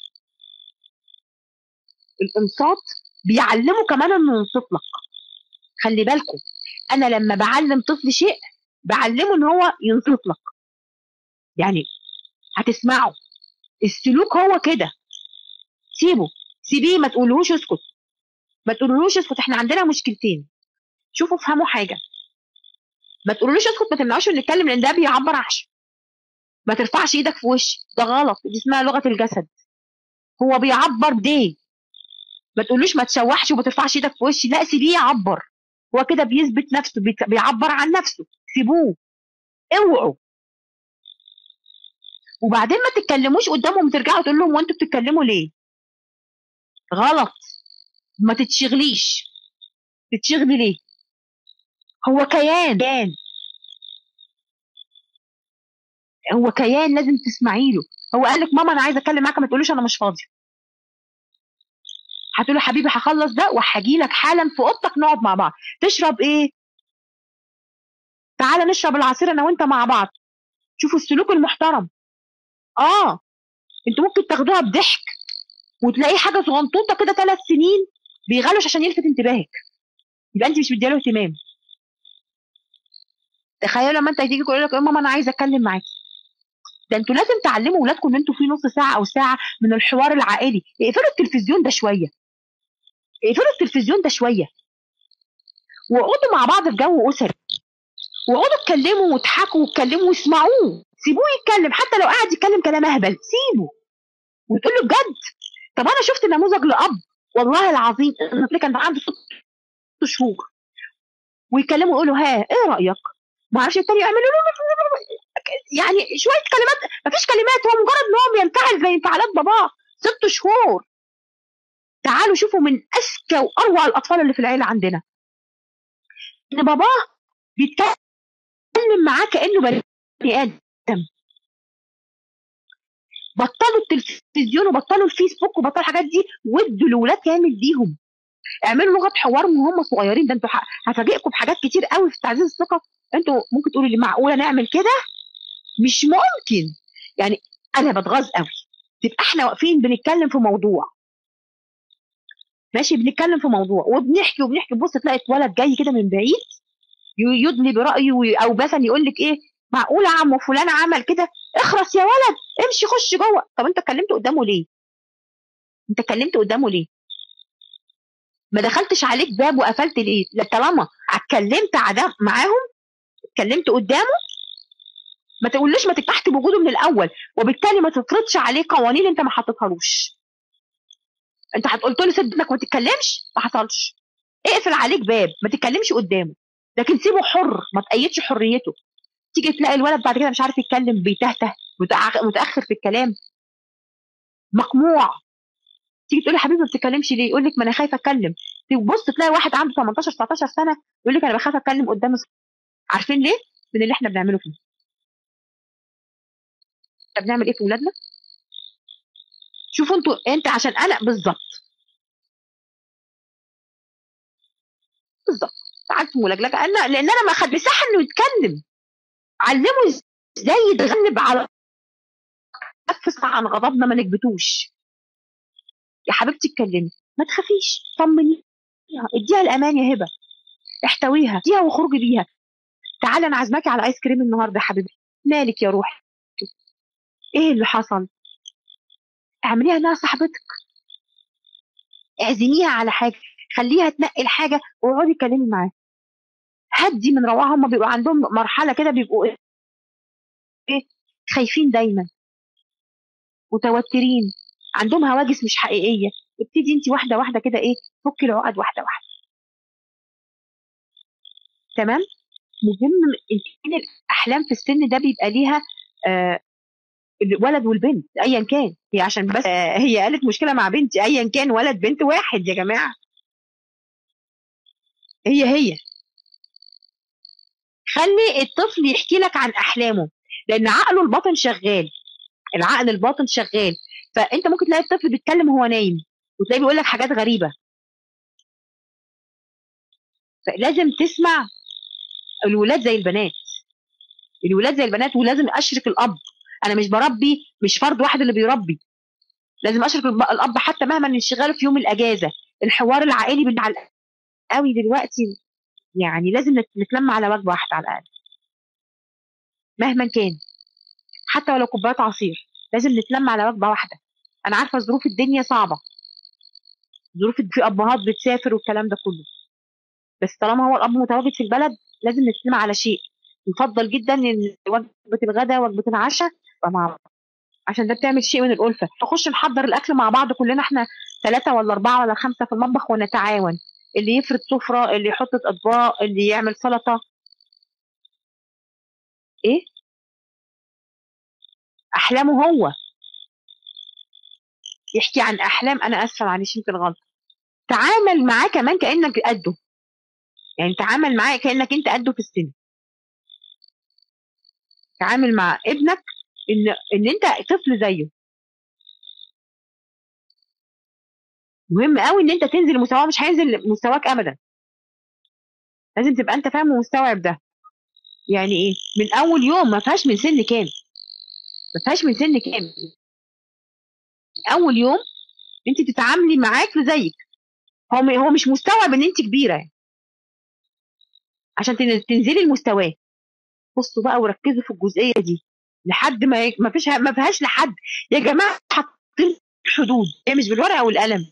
الانصات بيعلمه كمان انه ينصت لك خلي بالكم انا لما بعلم طفل شيء بعلمه ان هو ينصت لك يعني هتسمعه السلوك هو كده سيبه سيبيه ما تقولهوش اسكت ما تقولهوش اسكت احنا عندنا مشكلتين شوفوا افهموا حاجه ما تقولوش اسكت ما تمنعوش انه يتكلم لان ده بيعبر عشان ما ترفعش ايدك في وشي ده غلط دي اسمها لغه الجسد هو بيعبر بديه ما تقولوش ما تشوحش وما ترفعش ايدك في وشي لا سيبيه يعبر هو كده بيثبت نفسه بيت- بيعبر عن نفسه سيبوه اوعوا وبعدين ما تتكلموش قدامهم ترجعوا تقول لهم وانتوا بتتكلموا ليه غلط ما تتشغليش تتشغلي ليه هو كيان كيان هو كيان لازم تسمعي له هو قال لك ماما انا عايزه اتكلم معاك ما تقولوش انا مش فاضي هتقول له حبيبي هخلص ده وهاجي لك حالا في اوضتك نقعد مع بعض تشرب ايه تعالى نشرب العصير انا وانت مع بعض شوفوا السلوك المحترم اه انتوا ممكن تاخدوها بضحك وتلاقيه حاجه صغنطوطه كده ثلاث سنين بيغلش عشان يلفت انتباهك يبقى انت مش مدياله اهتمام تخيلوا لما انت تيجي تقول لك يا ماما انا عايزه اتكلم معاكي ده انتوا لازم تعلموا اولادكم ان انتوا في نص ساعه او ساعه من الحوار العائلي اقفلوا التلفزيون ده شويه اقفلوا التلفزيون ده شويه واقعدوا مع بعض في جو اسري واقعدوا اتكلموا واضحكوا واتكلموا واسمعوه سيبوه يتكلم حتى لو قاعد يتكلم كلام اهبل سيبه وتقول له بجد طب انا شفت نموذج لاب والله العظيم الطفل كان عنده ست شهور ويكلموا يقولوا ها ايه رايك؟ ما اعرفش التاني يعملوا له يعني شويه كلمات مفيش كلمات هو مجرد ان هو بينفعل زي انفعالات باباه ست شهور تعالوا شوفوا من اذكى واروع الاطفال اللي في العيله عندنا ان باباه بيتكلم معاه كانه بني ادم بطلوا التلفزيون وبطلوا الفيسبوك وبطلوا الحاجات دي وادوا الاولاد كامل ليهم اعملوا لغه حوار من هم صغيرين ده انتوا ح- هفاجئكم بحاجات كتير قوي في تعزيز الثقه انتوا ممكن تقولوا لي معقوله نعمل كده مش ممكن يعني انا بتغاظ قوي تبقى احنا واقفين بنتكلم في موضوع ماشي بنتكلم في موضوع وبنحكي وبنحكي بص تلاقي ولد جاي كده من بعيد ي- يدلي برايه وي- او مثلا يقول لك ايه معقول يا عم فلان عمل كده اخرس يا ولد امشي خش جوه طب انت اتكلمت قدامه ليه انت اتكلمت قدامه ليه ما دخلتش عليك باب وقفلت ليه لا طالما اتكلمت عدا- معاهم اتكلمت قدامه ما تقوليش ما تفتحش بوجوده من الاول وبالتالي ما تفرضش عليه قوانين انت ما حطيتهالوش انت قلت له سد انك ما تتكلمش ما حصلش اقفل عليك باب ما تتكلمش قدامه لكن سيبه حر ما تقيدش حريته تيجي تلاقي الولد بعد كده مش عارف يتكلم بيتهته متأخ- متاخر في الكلام مقموع تيجي تقول له حبيبي ما بتتكلمش ليه يقول لك ما انا خايف اتكلم تبص تلاقي واحد عنده 18 19 سنه يقول لك انا بخاف اتكلم قدام الص- عارفين ليه من اللي احنا بنعمله فيه احنا بنعمل ايه في ولادنا شوفوا انتوا انت عشان انا بالظبط بالظبط قعدت ملجلجه انا لان انا ما خد مساحه انه يتكلم علمه ازاي يتغلب على نفس عن غضبنا ما نكبتوش يا حبيبتي اتكلمي ما تخافيش طمني اديها الامان يا هبه احتويها اديها واخرجي بيها تعالى انا عازماكي على ايس كريم النهارده يا حبيبتي مالك يا روحي ايه اللي حصل اعمليها انها صاحبتك اعزميها على حاجه خليها تنقي الحاجه واقعدي اتكلمي معاها هدي من رواها هم بيبقوا عندهم مرحله كده بيبقوا ايه إيه؟ خايفين دايما متوترين عندهم هواجس مش حقيقيه ابتدي انت واحده واحده كده ايه فكي العقد واحده واحده تمام مهم ان الاحلام في السن ده بيبقى ليها آه الولد والبنت ايا كان هي عشان بس آه هي قالت مشكله مع بنتي ايا كان ولد بنت واحد يا جماعه هي هي خلي الطفل يحكي لك عن احلامه لان عقله الباطن شغال العقل الباطن شغال فانت ممكن تلاقي الطفل بيتكلم وهو نايم وتلاقيه بيقول لك حاجات غريبه فلازم تسمع الولاد زي البنات الولاد زي البنات ولازم اشرك الاب انا مش بربي مش فرد واحد اللي بيربي لازم اشرك الب- الاب حتى مهما انشغاله في يوم الاجازه الحوار العائلي بال- على قوي دلوقتي يعني لازم نت- نتلم على وجبه واحده على الاقل مهما كان حتى ولو كوبايات عصير لازم نتلم على وجبه واحده انا عارفه ظروف الدنيا صعبه ظروف في ابهات بتسافر والكلام ده كله بس طالما هو الاب متواجد في البلد لازم نتلم على شيء يفضل جدا ان وجبه الغداء وجبه العشاء تبقى مع بعض عشان ده بتعمل شيء من الالفه نخش نحضر الاكل مع بعض كلنا احنا ثلاثه ولا اربعه ولا خمسه في المطبخ ونتعاون اللي يفرد سفره اللي يحط اطباق اللي يعمل سلطه ايه احلامه هو يحكي عن احلام انا اسفه معلش يمكن غلط تعامل معاه كمان كانك قده يعني تعامل معاه كانك انت قده في السن تعامل مع ابنك ان ان انت طفل زيه مهم قوي ان انت تنزل مستواه مش هينزل مستواك ابدا لازم تبقى انت فاهم ومستوعب ده يعني ايه من اول يوم ما فيهاش من سن كام ما فيهاش من سن كام اول يوم انت تتعاملي معاك زيك هو م- هو مش مستوعب ان انت كبيره يعني. عشان تن- تنزلي لمستواه بصوا بقى وركزوا في الجزئيه دي لحد ما ي- ما فيش ما فيهاش لحد يا جماعه حاطين حدود هي مش بالورقه والقلم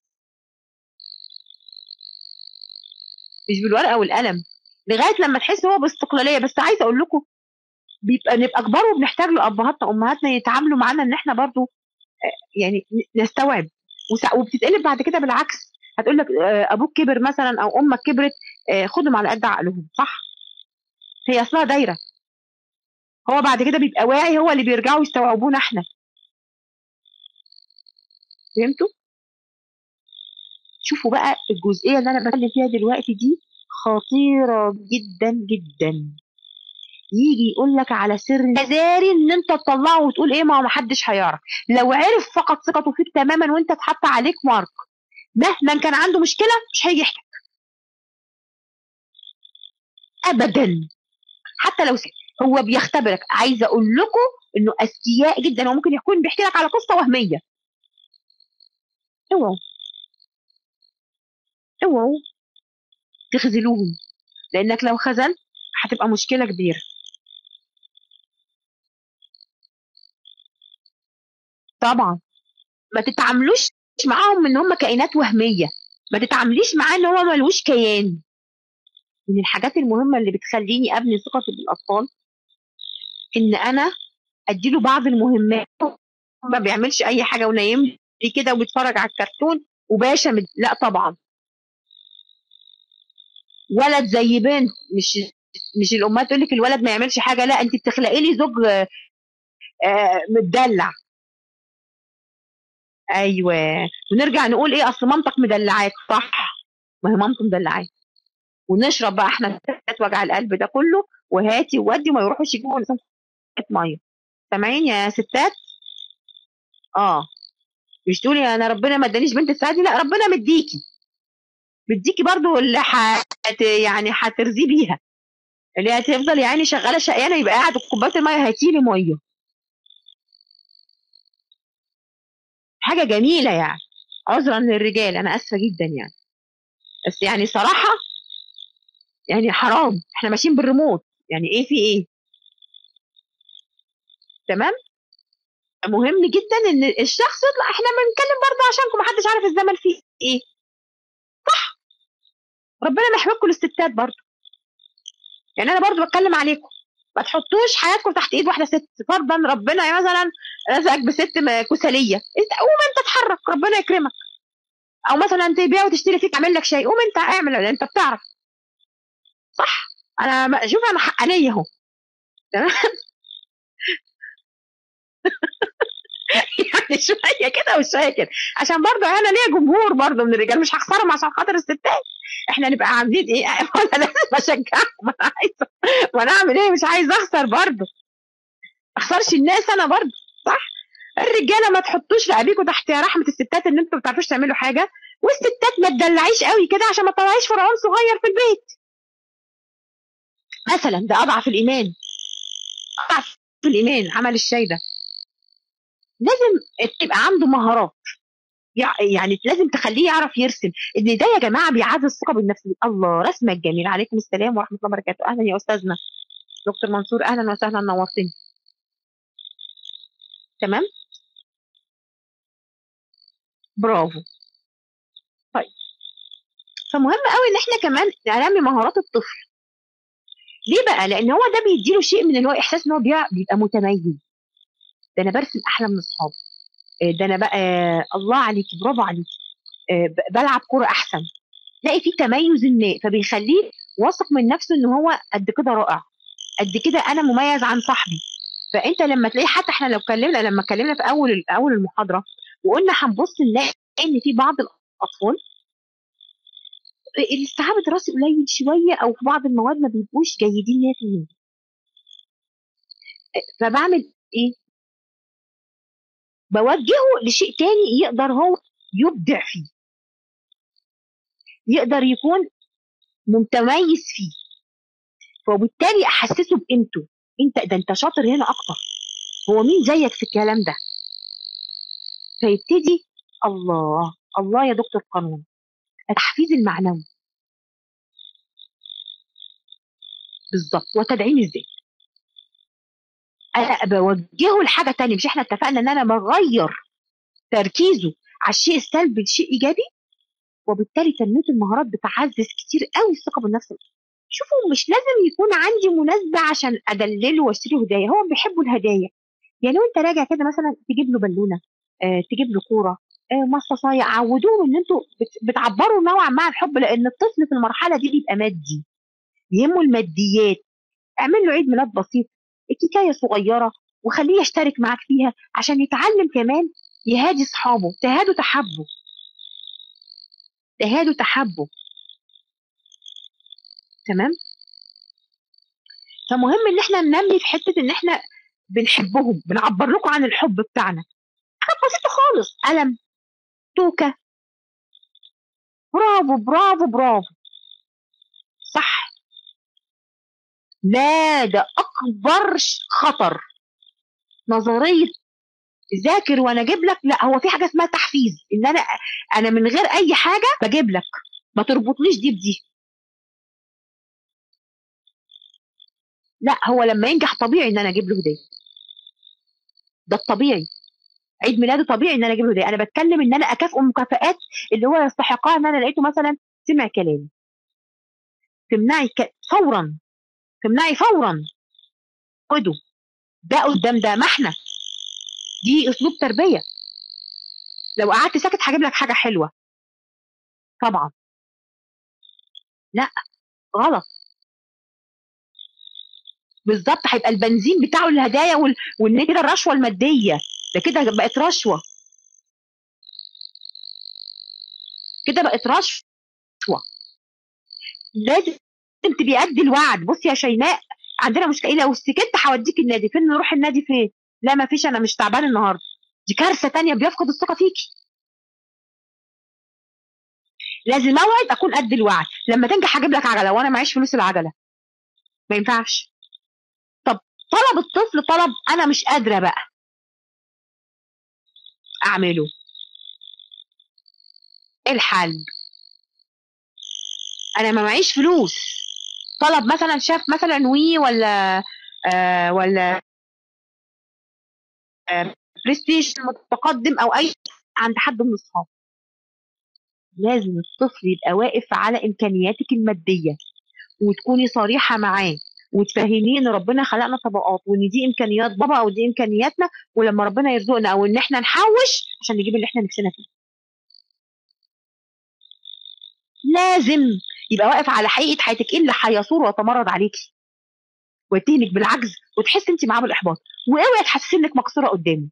مش بالورقه والقلم لغايه لما تحس هو باستقلاليه بس عايزه اقول لكم بيبقى نبقى كبار وبنحتاج لابهاتنا وامهاتنا يتعاملوا معانا ان احنا برضو آه، يعني نستوعب وسع- وبتتقلب بعد كده بالعكس هتقول لك آه، ابوك كبر مثلا او امك كبرت آه، خدهم على قد عقلهم صح هي اصلها دايره هو بعد كده بيبقى واعي هو اللي بيرجعوا يستوعبونا احنا فهمتوا شوفوا بقى الجزئيه اللي انا بتكلم فيها دلوقتي دي خطيره جدا جدا يجي يقول لك على سر نزاري ان انت تطلعه وتقول ايه ما هو محدش هيعرف لو عرف فقد ثقته فيك تماما وانت اتحط عليك مارك مهما كان عنده مشكله مش هيجي يحكي ابدا حتى لو س... هو بيختبرك عايزه اقول لكم انه اذكياء جدا هو ممكن يكون بيحكي لك على قصه وهميه اوعوا اوعوا تخذلوهم لانك لو خذلت هتبقى مشكله كبيره طبعا ما تتعاملوش معاهم ان هم كائنات وهميه ما تتعامليش معاه ان هو ملوش كيان من الحاجات المهمه اللي بتخليني ابني ثقتي بالاطفال ان انا اديله بعض المهمات ما بيعملش اي حاجه ونايم لي كده وبيتفرج على الكرتون وباشا مد... لا طبعا ولد زي بنت مش مش الامهات تقول لك الولد ما يعملش حاجه لا انت بتخلقي لي زوج آه متدلع ايوه ونرجع نقول ايه اصل مامتك مدلعاك صح ما هي مامته مدلعاك ونشرب بقى احنا وجع القلب ده كله وهاتي وودي ما يروحوش يجيبوا لسان ميه سامعين يا ستات اه مش تقولي انا ربنا ما ادانيش بنت تساعدني لا ربنا مديكي مديكي برضو اللي حت يعني هترزي بيها اللي هتفضل يعني شغاله شقيانه يبقى قاعد كوبايه الميه هاتي لي ميه حاجه جميله يعني عذرا للرجال انا اسفه جدا يعني بس يعني صراحه يعني حرام احنا ماشيين بالريموت يعني ايه في ايه تمام مهم جدا ان الشخص يطلع احنا بنتكلم برضه عشانكم محدش عارف الزمن فيه ايه صح ربنا ما يحبكم الستات برضه يعني انا برضه بتكلم عليكم ما تحطوش حياتكم تحت ايد واحده ست فرضا ربنا مثلا رزقك بست كسليه قوم انت اتحرك ربنا يكرمك او مثلا تبيع وتشتري فيك اعمل لك شيء قوم انت اعمل انت بتعرف صح انا شوف انا حقانيه اهو تمام يعني شويه كده وشويه كده عشان برضه انا ليا جمهور برضه من الرجال مش هخسرهم عشان خاطر الستات احنا نبقى عاملين ايه وانا لازم اشجعهم ما انا عايزه وانا اعمل ايه مش عايزه اخسر برضه ما اخسرش الناس انا برضه صح الرجاله ما تحطوش رقابيكوا تحت رحمه الستات ان انتوا ما بتعرفوش تعملوا حاجه والستات ما تدلعيش قوي كده عشان ما تطلعيش فرعون صغير في البيت مثلا ده اضعف الايمان اضعف الايمان عمل الشاي ده لازم تبقى عنده مهارات يعني لازم تخليه يعرف يرسم ان ده يا جماعه بيعزز الثقه بالنفس الله رسمك جميل عليكم السلام ورحمه الله وبركاته اهلا يا استاذنا دكتور منصور اهلا وسهلا نورتني تمام برافو طيب فمهم قوي ان احنا كمان ننمي مهارات الطفل ليه بقى لان هو ده بيديله شيء من اللي هو احساس ان هو بيبقى متميز ده انا برسم احلى من اصحابي ده انا بقى الله عليك برافو عليك بلعب كوره احسن تلاقي في تميز ما فبيخليه واثق من نفسه ان هو قد كده رائع قد كده انا مميز عن صاحبي فانت لما تلاقي حتى احنا لو اتكلمنا لما اتكلمنا في اول اول المحاضره وقلنا هنبص نلاقي ان في بعض الاطفال الاستيعاب الدراسي قليل شويه او في بعض المواد ما بيبقوش جيدين 100% فبعمل ايه؟ بوجهه لشيء تاني يقدر هو يبدع فيه يقدر يكون متميز فيه فبالتالي احسسه بقيمته انت ده انت شاطر هنا اكتر هو مين زيك في الكلام ده فيبتدي الله الله يا دكتور قانون التحفيز المعنوي بالظبط وتدعيم الذات انا بوجهه لحاجه تانية مش احنا اتفقنا ان انا بغير تركيزه على الشيء السلبي لشيء ايجابي وبالتالي تنميه المهارات بتعزز كتير قوي الثقه بالنفس شوفوا مش لازم يكون عندي مناسبه عشان ادلله واشتري هدايا هو بيحبوا الهدايا يعني وانت راجع كده مثلا تجيب له بالونه آه تجيب له كوره آه مصاصايه عودوهم ان انتوا بتعبروا نوعا ما عن الحب لان الطفل في المرحله دي بيبقى مادي يهمه الماديات اعمل له عيد ميلاد بسيط كيكايه صغيره وخليه يشترك معاك فيها عشان يتعلم كمان يهادي اصحابه تهادوا تحبه تهادوا تحبه تمام فمهم ان احنا ننمي في حته ان احنا بنحبهم بنعبر لكم عن الحب بتاعنا حاجه بسيطه خالص قلم توكه برافو برافو برافو صح لا ده اكبر خطر نظريه ذاكر وانا اجيب لك لا هو في حاجه اسمها تحفيز ان انا انا من غير اي حاجه بجيب لك ما تربطليش دي بدي لا هو لما ينجح طبيعي ان انا اجيب له هديه ده الطبيعي عيد ميلاده طبيعي ان انا اجيب له هديه انا بتكلم ان انا اكافئه مكافآت اللي هو يستحقها ان انا لقيته مثلا سمع كلامي تمنعي ك... فورا تمنعي فورا خده ده قدام ده ما احنا دي اسلوب تربيه لو قعدت ساكت هجيب لك حاجه حلوه طبعا لا غلط بالظبط هيبقى البنزين بتاعه الهدايا وال... وان كده الرشوه الماديه ده كده بقت رشوه كده بقت رشوه لازم تبقي قد الوعد بصي يا شيماء عندنا مشكله لو سكت هوديك النادي فين نروح النادي فين لا ما فيش انا مش تعبان النهارده دي كارثه تانية بيفقد الثقه فيكي لازم اوعد اكون قد الوعد لما تنجح هجيب لك عجله وانا معيش فلوس العجله ما ينفعش طب طلب الطفل طلب انا مش قادره بقى اعمله ايه الحل انا ما معيش فلوس طلب مثلا شاف مثلا وي ولا آه ولا آه برستيج متقدم او اي عند حد من اصحابه لازم الطفل يبقى واقف على امكانياتك الماديه وتكوني صريحه معاه وتفهميه ان ربنا خلقنا طبقات وان دي امكانيات بابا او دي امكانياتنا ولما ربنا يرزقنا او ان احنا نحوش عشان نجيب اللي احنا نفسنا فيه لازم يبقى واقف على حقيقه حياتك ايه اللي هيثور ويتمرد عليكي ويتهمك بالعجز وتحس انت معاه بالاحباط واوعي تحسسي انك مكسوره قدامه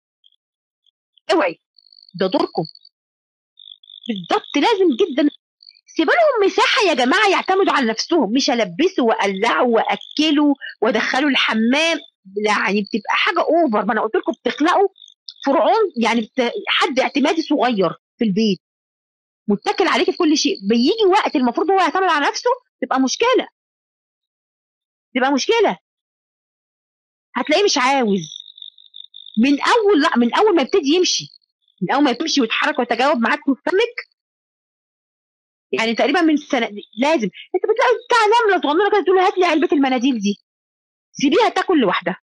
اوعي ده دوركم بالضبط لازم جدا سيبوا لهم مساحه يا جماعه يعتمدوا على نفسهم مش البسه واقلعه واكله وادخله الحمام يعني بتبقى حاجه اوفر ما انا قلت لكم بتخلقوا فرعون يعني بت... حد اعتمادي صغير في البيت متكل عليك في كل شيء بيجي وقت المفروض هو يعتمد على نفسه تبقى مشكله تبقى مشكله هتلاقيه مش عاوز من اول لا من اول ما يبتدي يمشي من اول ما يمشي ويتحرك ويتجاوب معاك ويفهمك يعني تقريبا من سنه لازم انت بتلاقي بتاع نمله صغننه كده تقول له هات لي علبه المناديل دي سيبيها تاكل لوحدها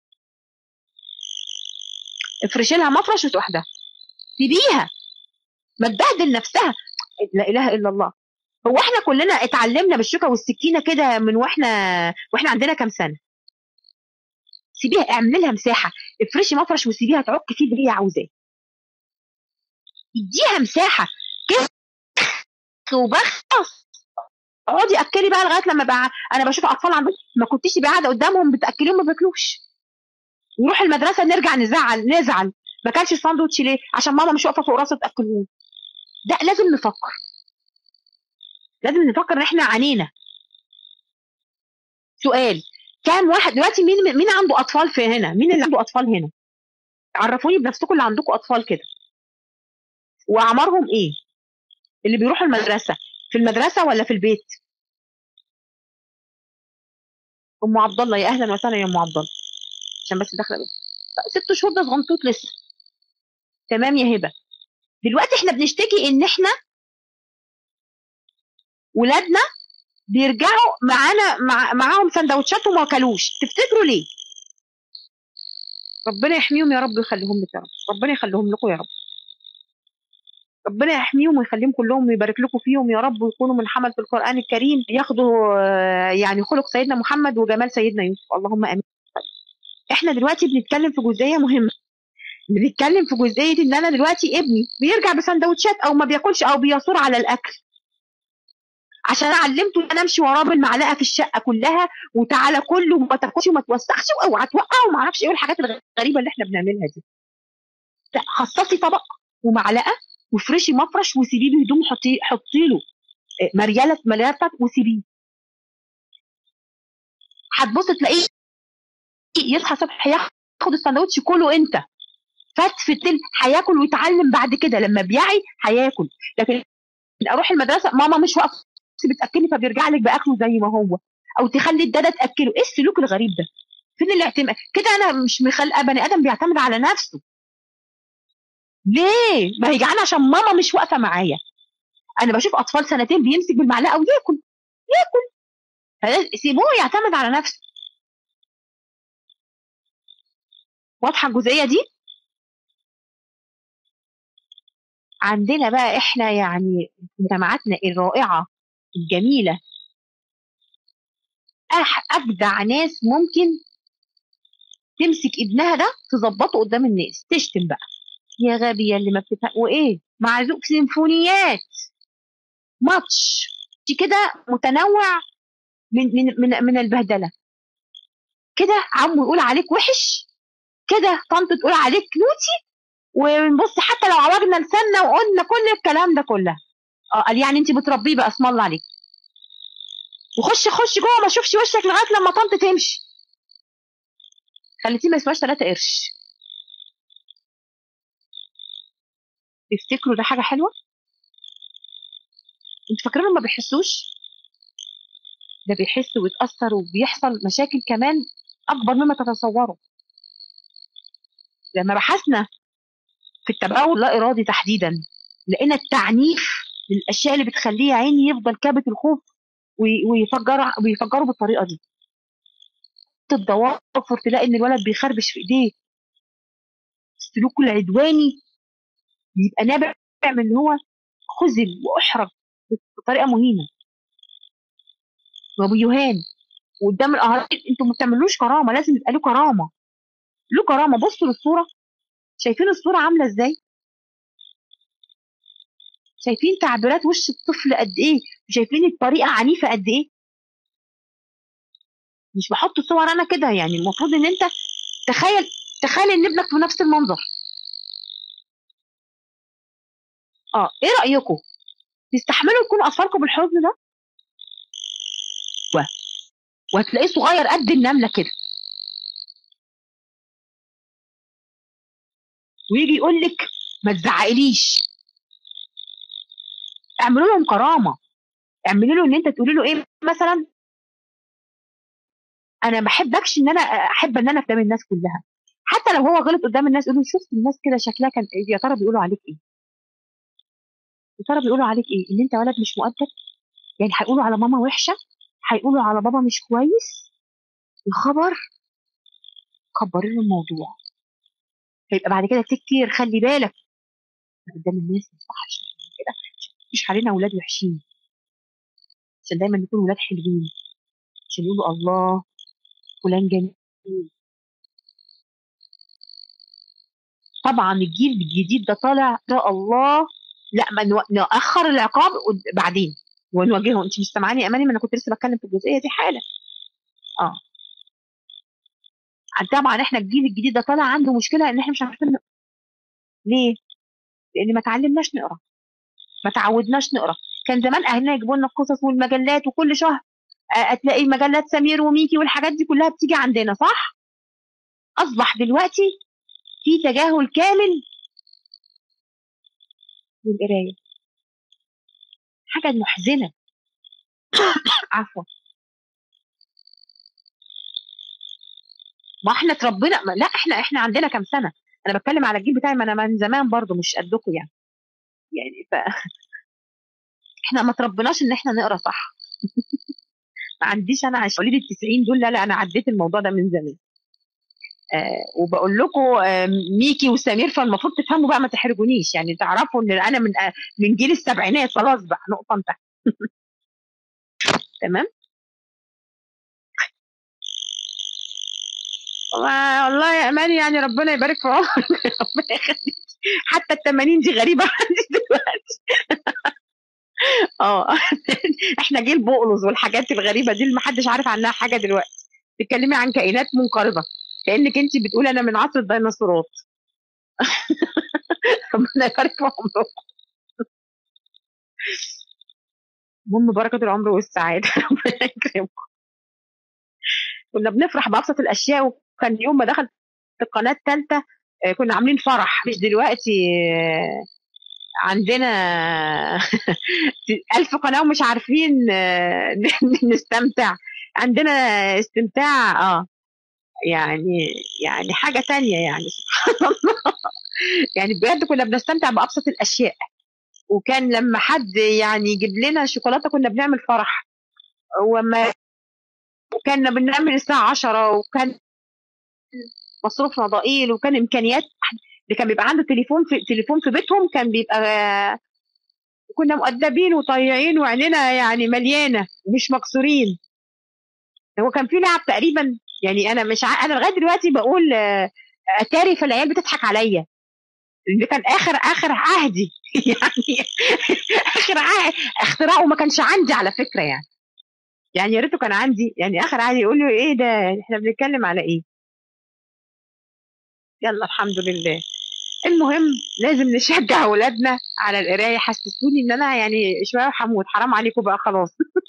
افرشي لها مفرش لوحدها سيبيها ما تبهدل نفسها لا اله الا الله هو احنا كلنا اتعلمنا بالشوكه والسكينه كده من واحنا واحنا عندنا كام سنه سيبيها اعملي لها مساحه افرشي مفرش وسيبيها تعك فيه اللي هي عاوزاه اديها مساحه كده وبخ اقعدي اكلي بقى لغايه لما بقى انا بشوف اطفال عندهم ما كنتيش تبقى قاعده قدامهم بتاكليهم ما بياكلوش نروح المدرسه نرجع نزعل نزعل ما كانش الساندوتش ليه عشان ماما مش واقفه فوق راسه تاكلهون ده لازم نفكر لازم نفكر ان احنا عانينا سؤال كام واحد دلوقتي مين مين عنده اطفال في هنا مين اللي عنده اطفال هنا عرفوني بنفسكم اللي عندكم اطفال كده واعمارهم ايه اللي بيروحوا المدرسه في المدرسه ولا في البيت ام عبد الله يا اهلا وسهلا يا ام عبد الله عشان بس داخله ست شهور ده صغنطوط لسه تمام يا هبه دلوقتي احنا بنشتكي ان احنا ولادنا بيرجعوا معانا مع معاهم سندوتشات وما اكلوش تفتكروا ليه ربنا يحميهم يا رب ويخليهم لك يا رب ربنا يخليهم لكم يا رب ربنا يحميهم ويخليهم كلهم ويبارك لكم فيهم يا رب ويكونوا من حملة القرآن الكريم ياخدوا يعني خلق سيدنا محمد وجمال سيدنا يوسف اللهم امين احنا دلوقتي بنتكلم في جزئيه مهمه بنتكلم في جزئيه ان انا دلوقتي ابني بيرجع بسندوتشات او ما بياكلش او بيصور على الاكل عشان علمته ان انا امشي وراه بالمعلقه في الشقه كلها وتعالى كل وما تاكلش وما توسخش واوعى توقع وما اعرفش ايه الحاجات الغريبه اللي احنا بنعملها دي لا خصصي طبق ومعلقه وافرشي مفرش وسيبيه بهدوم حطي حطي له مرياله مرياله وسيبيه هتبص تلاقيه يصحى الصبح ياخد الساندوتش كله انت فتفتل هياكل ويتعلم بعد كده لما بيعي هياكل لكن اروح المدرسه ماما مش واقفه بتاكلني فبيرجع لك باكله زي ما هو او تخلي الداده تاكله ايه السلوك الغريب ده فين الاعتماد كده انا مش مخلقه بني ادم بيعتمد على نفسه ليه ما هي جعانه عشان ماما مش واقفه معايا انا بشوف اطفال سنتين بيمسك بالمعلقه وياكل ياكل فلاز- سيبوه يعتمد على نفسه واضحه الجزئيه دي عندنا بقى احنا يعني مجتمعاتنا الرائعه الجميله أح اجدع ناس ممكن تمسك ابنها ده تظبطه قدام الناس تشتم بقى يا غبي يا اللي ما بتفهم وايه معزوق سيمفونيات ماتش كده متنوع من من من, من البهدله كده عمو يقول عليك وحش كده طنط تقول عليك نوتي ونبص حتى لو عوجنا لساننا وقلنا كل الكلام ده كله اه قال يعني انت بتربيه بقى اسم الله عليك وخش خش جوه ما اشوفش وشك لغايه لما طنط تمشي خليتيه ما يسواش 3 قرش تفتكروا ده حاجه حلوه انتوا فاكرين ما بيحسوش ده بيحس ويتاثر وبيحصل مشاكل كمان اكبر مما تتصوروا لما بحثنا في التبول اللا ارادي تحديدا لقينا التعنيف للاشياء اللي بتخليه يا عيني يفضل كابت الخوف وي- ويفجر ويفجره بالطريقه دي الضوافر تلاقي ان الولد بيخربش في ايديه السلوك العدواني بيبقى نابع من ان هو خذل واحرج بطريقه مهينه وبيهان وقدام الاهرام انتوا ما بتعملوش كرامه لازم يبقى له كرامه له كرامه بصوا للصوره شايفين الصوره عامله ازاي شايفين تعبيرات وش الطفل قد ايه شايفين الطريقه عنيفه قد ايه مش بحط صور انا كده يعني المفروض ان انت تخيل تخيل ان ابنك في نفس المنظر اه ايه رايكم تستحملوا يكون اطفالكم بالحزن ده و... وهتلاقيه صغير قد النمله كده ويجي يقول لك ما تزعقليش اعملوا لهم كرامه اعملوا له ان انت تقولي له ايه مثلا انا ما بحبكش ان انا احب ان انا قدام الناس كلها حتى لو هو غلط قدام الناس يقولوا شفت الناس كده شكلها كان يا ترى بيقولوا عليك ايه يا ترى بيقولوا عليك ايه ان انت ولد مش مؤدب يعني هيقولوا على ماما وحشه هيقولوا على بابا مش كويس الخبر كبري له الموضوع هيبقى بعد كده تكتير خلي بالك قدام الناس ما يصحش كده مش علينا اولاد وحشين عشان دايما نكون ولاد حلوين عشان يقولوا الله فلان جميل طبعا الجيل الجديد ده طالع ده الله لا ما نو- نأخر العقاب قد- بعدين ونواجهه انت مش سامعاني يا اماني ما انا كنت لسه بتكلم في الجزئيه دي حالا اه طبعا احنا الجيل الجديد ده طالع عنده مشكله ان احنا مش عارفين نقرا ليه؟ لان ما اتعلمناش نقرا ما تعودناش نقرا كان زمان اهلنا يجيبوا لنا القصص والمجلات وكل شهر آه، تلاقي مجلات سمير وميكي والحاجات دي كلها بتيجي عندنا صح؟ اصبح دلوقتي في تجاهل كامل للقرايه حاجه محزنه عفوا ما احنا اتربينا ما لا احنا احنا عندنا كام سنه انا بتكلم على الجيل بتاعي ما انا من زمان برضو مش قدكم يعني يعني ف احنا ما تربناش ان احنا نقرا صح ما عنديش انا عش- وليد التسعين دول لا لا انا عديت الموضوع ده من زمان آه وبقول لكم آه ميكي وسمير فالمفروض تفهموا بقى ما تحرجونيش يعني تعرفوا ان انا من آه من جيل السبعينات خلاص بقى نقطه انتهت تمام و- والله يا اماني يعني ربنا يبارك في عمرك ربنا يخليك حتى ال 80 دي غريبه عندي دلوقتي اه احنا جيل بقلص والحاجات الغريبه دي اللي محدش عارف عنها حاجه دلوقتي تتكلمي عن كائنات منقرضه كانك انت بتقولي انا من عصر الديناصورات ربنا يبارك في عمرك المهم بركه العمر والسعاده ربنا يكرمكم كنا بنفرح بابسط الاشياء وكان يوم ما دخلت القناه الثالثه كنا عاملين فرح مش دلوقتي آه، عندنا ألف قناة ومش عارفين آه، نستمتع عندنا استمتاع اه يعني يعني حاجه تانية يعني سبحان الله يعني بجد كنا بنستمتع بابسط الاشياء وكان لما حد يعني يجيب لنا شوكولاته كنا بنعمل فرح وما وكنا بنعمل الساعه 10 وكان مصروفنا ضئيل وكان امكانيات اللي كان بيبقى عنده تليفون في تليفون في بيتهم كان بيبقى كنا مؤدبين وطيعين وعيننا يعني مليانه ومش مكسورين هو كان في لعب تقريبا يعني انا مش ع... انا لغايه دلوقتي بقول آه، اتاري فالعيال بتضحك عليا ده كان اخر اخر عهدي يعني اخر عهد اختراع وما كانش عندي على فكره يعني يعني يا ريته كان عندي يعني اخر عهدي يقول له ايه ده يعني احنا بنتكلم على ايه يلا الحمد لله المهم لازم نشجع اولادنا على القرايه حسسوني ان انا يعني شويه حمود حرام عليكم بقى خلاص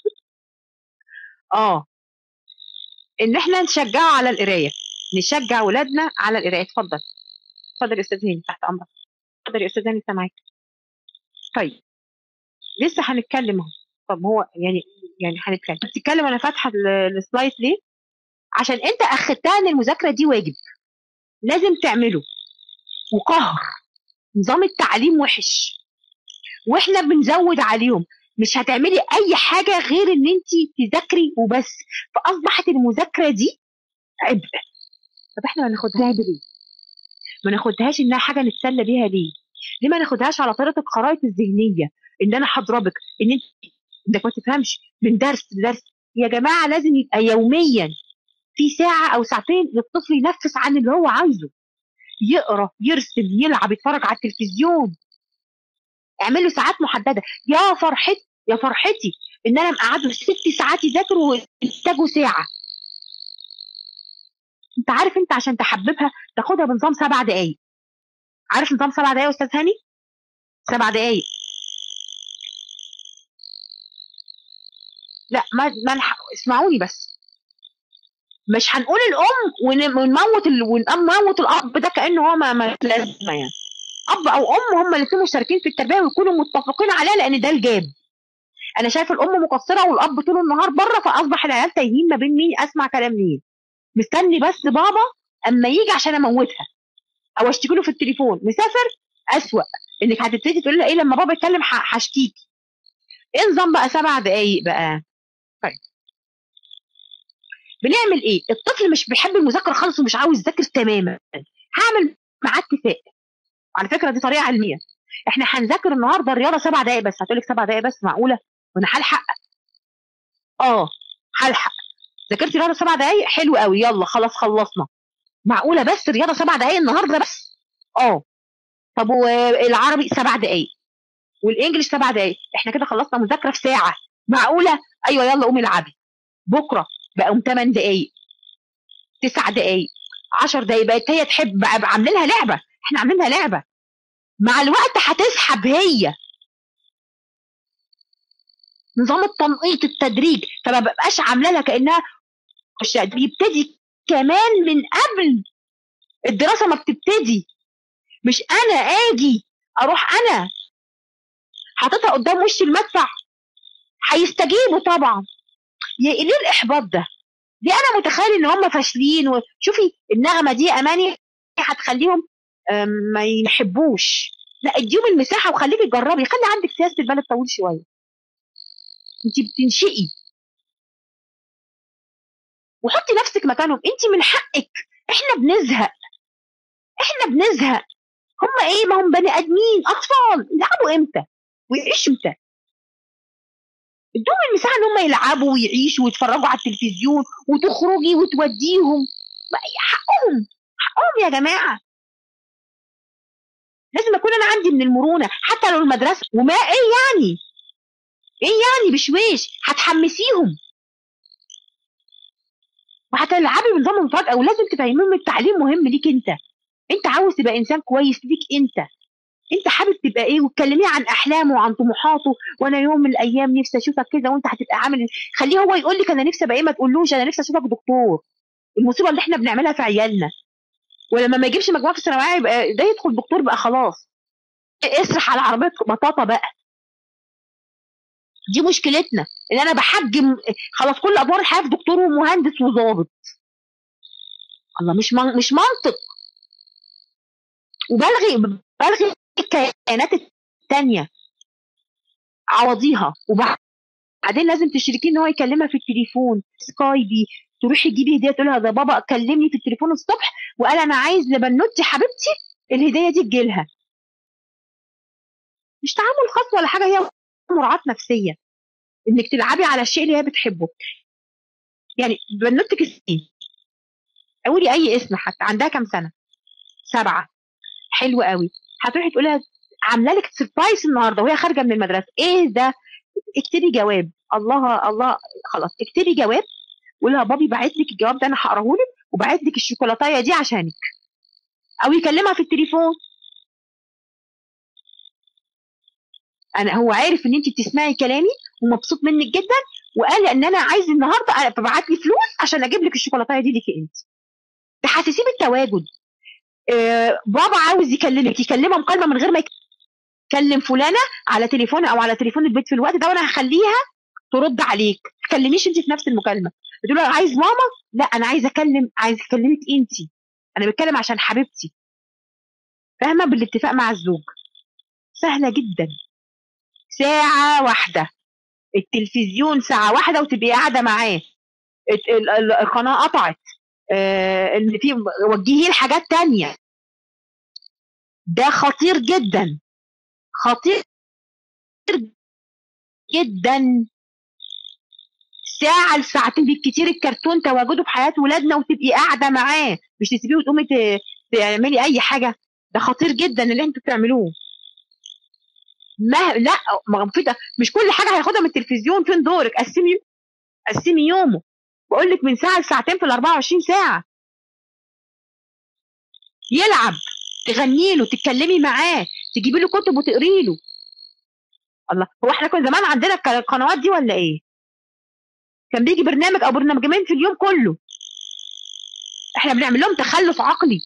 اه ان احنا نشجعه على القرايه نشجع اولادنا على القرايه اتفضل اتفضل يا استاذ هاني تحت امرك اتفضل يا استاذ هاني سامعك طيب لسه هنتكلم اهو طب هو يعني يعني هنتكلم بتتكلم وانا فاتحه ال- السلايد ليه عشان انت اخدتها ان المذاكره دي واجب لازم تعمله وقهر نظام التعليم وحش واحنا بنزود عليهم مش هتعملي اي حاجه غير ان انت تذاكري وبس فاصبحت المذاكره دي عبء طب احنا ما ناخدهاش ليه ما ناخدهاش انها حاجه نتسلى بيها ليه ليه ما ناخدهاش على طريقه الخرائط الذهنيه ان انا هضربك ان انت انك ما تفهمش من درس لدرس يا جماعه لازم يبقى يوميا في ساعه او ساعتين للطفل ينفس عن اللي هو عايزه يقرا يرسم يلعب يتفرج على التلفزيون اعمل له ساعات محدده يا فرحتي يا فرحتي ان انا مقعده ست ساعات يذاكر ويحتاجوا ساعه انت عارف انت عشان تحببها تاخدها بنظام سبع دقايق عارف نظام سبع دقايق يا استاذ هاني سبع دقايق لا ما ما نح... اسمعوني بس مش هنقول الام ون- ونموت ال... ونموت الاب ده كانه هو ما ما لازمه يعني اب او ام هم الاثنين مشتركين في التربيه ويكونوا متفقين عليها لان ده الجاب انا شايف الام مقصره والاب طول النهار بره فاصبح العيال تايهين ما بين مين اسمع كلام مين مستني بس بابا اما يجي عشان اموتها او اشتكي له في التليفون مسافر اسوأ انك هتبتدي تقول لها ايه لما بابا يتكلم ح- هشكيكي ايه نظام بقى سبع دقايق بقى طيب بنعمل ايه الطفل مش بيحب المذاكره خالص ومش عاوز يذاكر تماما هعمل معاه اتفاق على فكره دي طريقه علميه احنا هنذاكر النهارده الرياضه سبع دقايق بس هتقول لك سبع دقايق بس معقوله وانا هلحق اه هلحق ذاكرتي رياضه سبع دقايق حلو قوي يلا خلاص خلصنا معقوله بس رياضه سبع دقايق النهارده بس اه طب والعربي سبع دقايق والانجليش سبع دقايق احنا كده خلصنا مذاكره في ساعه معقوله ايوه يلا قومي العبي بكره بقوا 8 دقايق 9 دقايق 10 دقايق بقت هي تحب بقى بقى عاملين لها لعبه احنا عاملين لها لعبه مع الوقت هتسحب هي نظام التنقيط التدريج فما ببقاش عامله لها كانها مش بيبتدي كمان من قبل الدراسه ما بتبتدي مش انا اجي اروح انا حاططها قدام وش المدفع هيستجيبوا طبعا يا ليه الاحباط ده دي انا متخيل ان هم فاشلين وشوفي النغمه دي يا اماني هتخليهم آم، ما يحبوش لا اديهم المساحه وخليكي تجربي خلي عندك سياسه البلد طويل شويه انت بتنشئي وحطي نفسك مكانهم انت من حقك احنا بنزهق احنا بنزهق هم ايه ما هم بني ادمين اطفال يلعبوا امتى ويعيشوا امتى ادوهم المساحه ان هم يلعبوا ويعيشوا ويتفرجوا على التلفزيون وتخرجي وتوديهم ما- حقهم حقهم يا جماعه لازم اكون انا عندي من المرونه حتى لو المدرسه وما ايه يعني ايه يعني بشويش هتحمسيهم وهتلعبي بنظام مفاجاه ولازم تفهميهم التعليم مهم ليك انت انت عاوز تبقى انسان كويس ليك انت انت حابب تبقى ايه وتكلميه عن احلامه وعن طموحاته وانا يوم من الايام نفسي اشوفك كده وانت هتبقى عامل إيه. خليه هو يقول لك انا نفسي ابقى ايه ما تقولوش انا نفسي اشوفك دكتور المصيبه اللي احنا بنعملها في عيالنا ولما ما يجيبش مجموعه في الثانويه يبقى ده يدخل دكتور بقى خلاص اسرح على عربيه بطاطا بقى دي مشكلتنا ان انا بحجم خلاص كل ادوار الحياه في دكتور ومهندس وظابط الله مش من... مش منطق وبلغي بلغي الكيانات التانية عوضيها وبعدين لازم تشركيه ان هو يكلمها في التليفون سكايبي تروحي تجيبي هديه تقول لها ده بابا كلمني في التليفون الصبح وقال انا عايز لبنوتي حبيبتي الهديه دي تجيلها مش تعامل خاص ولا حاجه هي مراعاه نفسيه انك تلعبي على الشيء اللي هي بتحبه يعني بنوتك السنين قولي اي اسم حتى عندها كام سنه سبعه حلو قوي هتروحي تقولي لها عامله لك سربرايز النهارده وهي خارجه من المدرسه ايه ده اكتبي جواب الله الله خلاص اكتبي جواب قولي لها بابي بعت لك الجواب ده انا هقراه لك وبعت لك الشوكولاتايه دي عشانك او يكلمها في التليفون انا هو عارف ان انت بتسمعي كلامي ومبسوط منك جدا وقال ان انا عايز النهارده فبعت لي فلوس عشان اجيب لك الشوكولاتايه دي ليكي انت تحسسيه بالتواجد آه بابا عاوز يكلمك يكلمها مكالمه من غير ما يكلم فلانه على تليفون او على تليفون البيت في الوقت ده وانا هخليها ترد عليك ما تكلميش انت في نفس المكالمه بتقول له عايز ماما لا انا عايز اكلم عايز اكلمك انت انا بتكلم عشان حبيبتي فاهمه بالاتفاق مع الزوج سهله جدا ساعه واحده التلفزيون ساعه واحده وتبقي قاعده معاه القناه قطعت آه ان في وجهيه لحاجات تانية ده خطير جدا خطير جدا ساعة لساعتين بالكتير الكرتون تواجده في حياة ولادنا وتبقي قاعدة معاه مش تسيبيه وتقومي تعملي أي حاجة ده خطير جدا اللي انتوا بتعملوه ما لا ما مش كل حاجة هياخدها من التلفزيون فين دورك قسمي قسمي يومه بقول لك من ساعة لساعتين في ال 24 ساعة يلعب تغني له تتكلمي معاه تجيبي له كتب وتقري له الله هو احنا كنا زمان عندنا القنوات دي ولا ايه؟ كان بيجي برنامج او برنامجين في اليوم كله احنا بنعمل لهم تخلف عقلي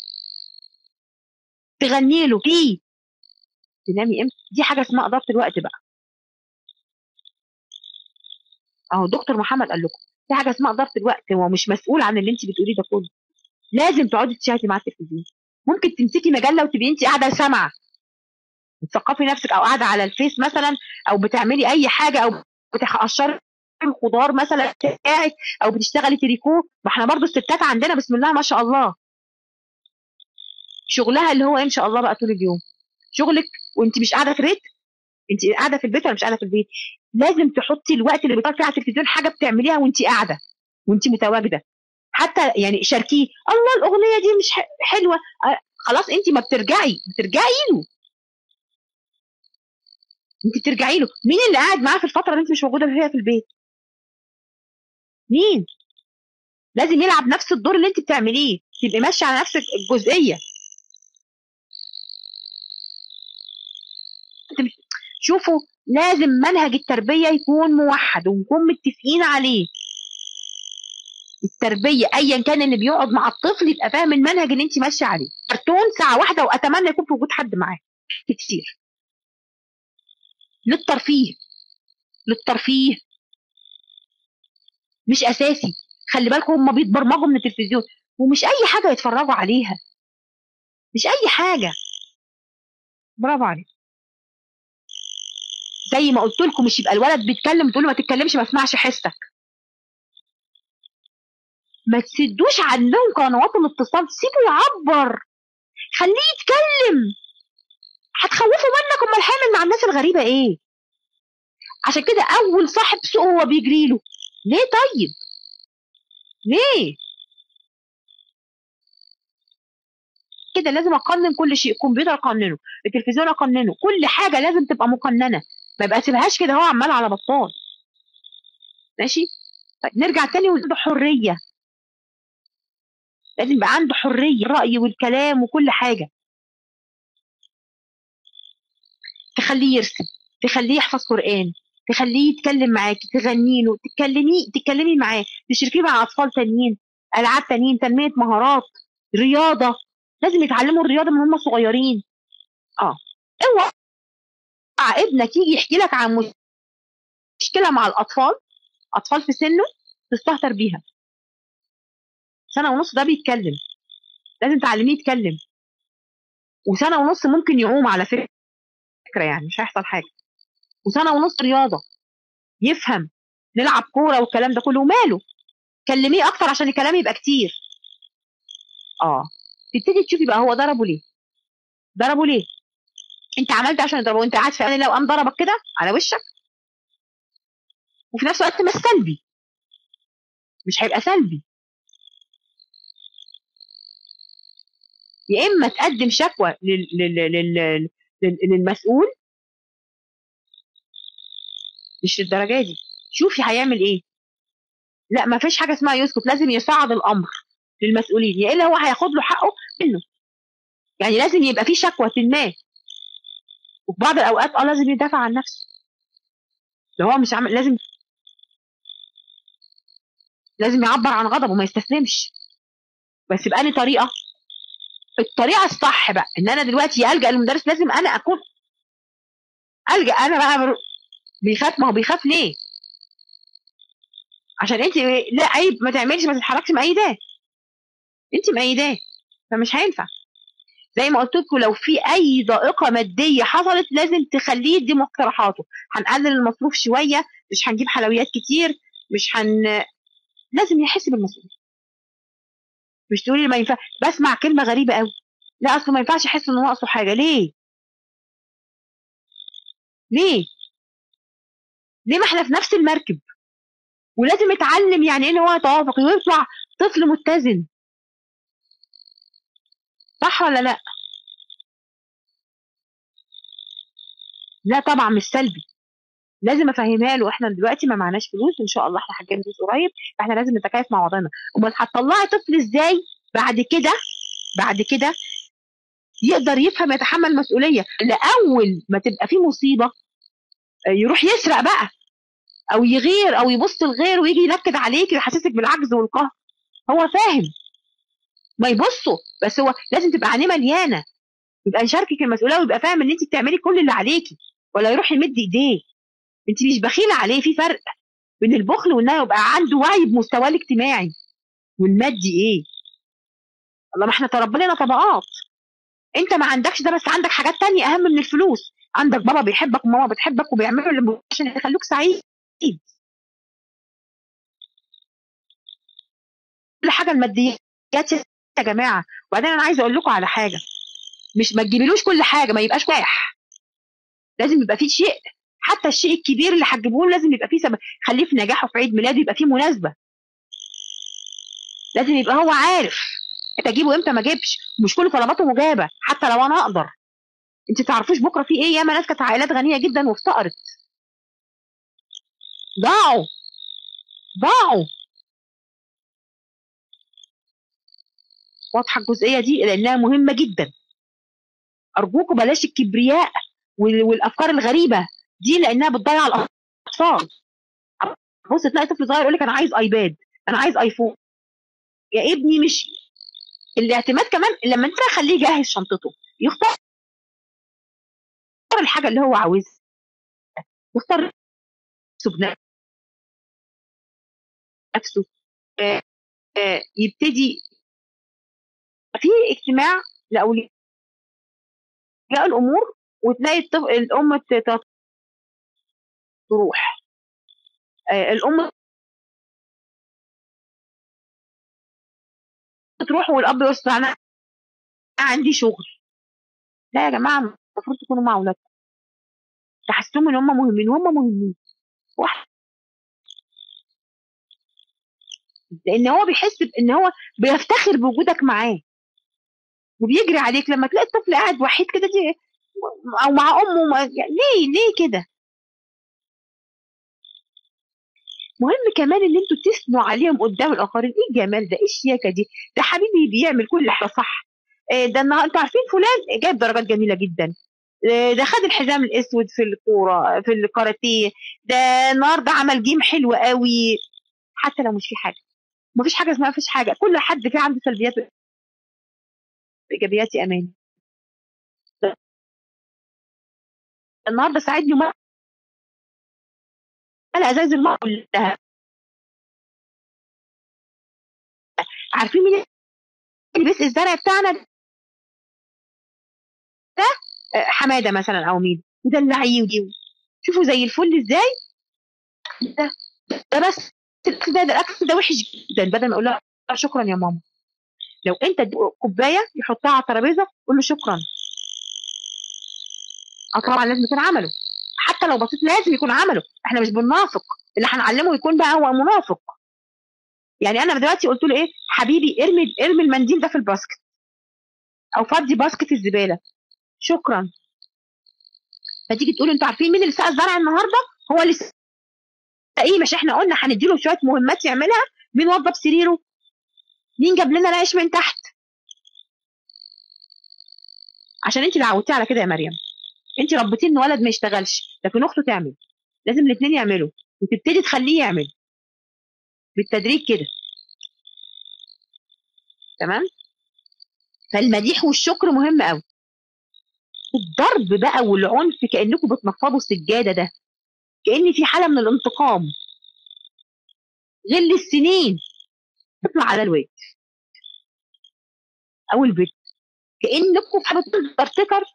تغني له فيه تنامي امتى دي حاجه اسمها اداره الوقت بقى اهو دكتور محمد قال لكم في حاجه اسمها اداره الوقت هو مش مسؤول عن اللي انت بتقوليه ده كله لازم تقعدي تشاهدي مع التلفزيون ممكن تمسكي مجله وتبقي انت قاعده سامعه بتثقفي نفسك او قاعده على الفيس مثلا او بتعملي اي حاجه او بتقشري الخضار مثلا بتاعك او بتشتغلي تريكو ما احنا برضو الستات عندنا بسم الله ما شاء الله شغلها اللي هو ان شاء الله بقى طول اليوم شغلك وانت مش قاعده في بيت انت قاعده في البيت ولا مش قاعده في البيت لازم تحطي الوقت اللي بيطلع فيه على التلفزيون حاجه بتعمليها وانت قاعده وانت متواجده حتى يعني شاركيه الله الاغنيه دي مش حلوه خلاص انت ما بترجعي بترجعي له انت بترجعي له مين اللي قاعد معاه في الفتره اللي انت مش موجوده فيها في البيت مين لازم يلعب نفس الدور اللي انت بتعمليه تبقي ماشيه على نفس الجزئيه شوفوا لازم منهج التربيه يكون موحد ونكون متفقين عليه التربيه ايا كان اللي بيقعد مع الطفل يبقى فاهم المنهج اللي انت ماشيه عليه كرتون ساعه واحده واتمنى يكون في وجود حد معاه كتير للترفيه للترفيه مش اساسي خلي بالكم هم بيتبرمجوا من التلفزيون ومش اي حاجه يتفرجوا عليها مش اي حاجه برافو عليك زي ما قلت لكم مش يبقى الولد بيتكلم تقول له ما تتكلمش ما اسمعش حسك ما تسدوش عنهم قنوات الاتصال سيبه يعبر خليه يتكلم هتخوفوا منك امال هيعمل مع الناس الغريبه ايه عشان كده اول صاحب سوق هو بيجري له ليه طيب ليه كده لازم اقنن كل شيء الكمبيوتر اقننه التلفزيون اقننه كل حاجه لازم تبقى مقننه ما يبقى سيبهاش كده هو عمال على بطال ماشي طيب نرجع تاني ونقول حريه لازم يبقى عنده حريه الراي والكلام وكل حاجه تخليه يرسم تخليه يحفظ قران تخليه يتكلم معاكي تغني له تتكلمي تتكلمي معاه تشركيه مع اطفال تانيين العاب تانيين تنميه مهارات رياضه لازم يتعلموا الرياضه من هم صغيرين اه اوعى ابنك يجي يحكي لك عن مشكله مع الاطفال اطفال في سنه تستهتر بيها سنه ونص ده بيتكلم لازم تعلميه يتكلم وسنه ونص ممكن يعوم على فكره يعني مش هيحصل حاجه وسنه ونص رياضه يفهم نلعب كوره والكلام ده كله وماله كلميه اكتر عشان الكلام يبقى كتير اه تبتدي تشوفي بقى هو ضربه ليه ضربه ليه انت عملت عشان يضربه وانت قاعد في لو قام ضربك كده على وشك وفي نفس الوقت مش سلبي مش هيبقى سلبي يا اما تقدم شكوى لل... لل... لل... لل... للمسؤول مش للدرجه دي شوفي هيعمل ايه لا ما فيش حاجه اسمها يسكت لازم يصعد الامر للمسؤولين يا الا هو هياخد له حقه منه يعني لازم يبقى في شكوى ما وفي بعض الاوقات اه لازم يدافع عن نفسه لو هو مش عامل لازم لازم يعبر عن غضبه ما يستسلمش بس بأني طريقه الطريقه الصح بقى ان انا دلوقتي الجا للمدرس لازم انا اكون الجا انا بقى بيخاف ما هو بيخاف ليه عشان انت لا عيب ما تعملش ما تتحركش مأيداه انت مأيداه فمش هينفع زي ما قلت لكم لو في اي ضائقه ماديه حصلت لازم تخليه يدي مقترحاته هنقلل المصروف شويه مش هنجيب حلويات كتير مش هن لازم يحس بالمسؤوليه مش تقولي ما ينفع بسمع كلمه غريبه قوي لا اصل ما ينفعش يحس انه ناقصه حاجه ليه ليه ليه ما احنا في نفس المركب ولازم يتعلم يعني ايه ان هو يتوافق ويطلع طفل متزن صح ولا لا لا طبعا مش سلبي لازم افهمها له احنا دلوقتي ما معناش فلوس ان شاء الله احنا هنجيب فلوس قريب فاحنا لازم نتكيف مع وضعنا امال هتطلعي طفل ازاي بعد كده بعد كده يقدر يفهم يتحمل مسؤوليه لاول ما تبقى في مصيبه يروح يسرق بقى او يغير او يبص لغير ويجي ينكد عليك ويحسسك بالعجز والقهر هو فاهم ما يبصوا بس هو لازم تبقى عينيه مليانه يبقى يشاركك المسؤوليه ويبقى فاهم ان انت بتعملي كل اللي عليكي ولا يروح يمد ايديه انت مش بخيله عليه في فرق بين البخل وانه يبقى عنده وعي بمستواه الاجتماعي والمادي ايه الله ما احنا تربينا طبقات انت ما عندكش ده بس عندك حاجات تانية اهم من الفلوس عندك بابا بيحبك وماما بتحبك وبيعملوا اللي عشان يخلوك سعيد كل حاجه الماديات يا جماعه وبعدين انا عايزه اقول لكم على حاجه مش ما تجيبلوش كل حاجه ما يبقاش واح لازم يبقى فيه شيء حتى الشيء الكبير اللي هتجيبوه لازم يبقى فيه سبب خليه في نجاحه في عيد ميلاده يبقى فيه مناسبه لازم يبقى هو عارف انت اجيبه امتى ما اجيبش مش كل طلباته مجابه حتى لو انا اقدر انت تعرفوش بكره في ايه ياما ناس كانت عائلات غنيه جدا وافتقرت ضاعوا ضاعوا واضحه الجزئيه دي لانها مهمه جدا ارجوكم بلاش الكبرياء والافكار الغريبه دي لانها بتضيع الاطفال بص تلاقي طفل صغير يقول لك انا عايز ايباد انا عايز ايفون يا ابني مش الاعتماد كمان لما انت خليه يجهز شنطته يختار الحاجه اللي هو عاوزها يختار نفسه آه آه يبتدي في اجتماع لاولياء الامور وتلاقي الطفل الام تروح آه الام تروح والاب يقول انا عندي شغل لا يا جماعه المفروض تكونوا مع اولادكم تحسهم ان هم مهمين وهم مهمين واحد لان هو بيحس ان هو بيفتخر بوجودك معاه وبيجري عليك لما تلاقي الطفل قاعد وحيد كده دي او مع امه يعني ليه ليه كده مهم كمان ان انتوا تثنوا عليهم قدام الاخرين ايه الجمال ده ايه الشياكه دي ده حبيبي بيعمل كل حاجه صح ده النهارده انتوا عارفين فلان جايب درجات جميله جدا ده خد الحزام الاسود في الكوره في الكاراتيه ده النهارده عمل جيم حلو قوي حتى لو مش في حاجه مفيش حاجه اسمها مفيش حاجه كل حد فيه عنده سلبيات ايجابيات يا امان النهارده ساعدني ازايز الميه كلها عارفين مين اللي بيسقي الزرع بتاعنا ده آه، حماده مثلا او مين ودلعيه ودي شوفوا زي الفل ازاي ده ده بس الاكل ده ده الاكل ده وحش جدا بدل ما اقول لها شكرا يا ماما لو انت اديله كوبايه يحطها على الترابيزه قول له شكرا اه طبعا لازم يكون عمله حتى لو بسيط لازم يكون عمله احنا مش بننافق اللي هنعلمه يكون بقى هو منافق يعني انا دلوقتي قلت له ايه حبيبي ارمي ارمي المنديل ده في الباسكت او فضي باسكت الزباله شكرا فتيجي تقول انتوا عارفين مين اللي سقى الزرع النهارده هو اللي سقيه مش احنا قلنا هنديله شويه مهمات يعملها مين وضب سريره مين جاب لنا العيش من تحت عشان انت اللي عودتيه على كده يا مريم انت ربيتيه ان ولد ما يشتغلش لكن اخته تعمل لازم الاثنين يعملوا وتبتدي تخليه يعمل بالتدريج كده تمام فالمديح والشكر مهم قوي الضرب بقى والعنف كانكم بتنفضوا السجاده ده كان في حاله من الانتقام غل السنين تطلع على الواد او البنت كانكم في حاله الترتكر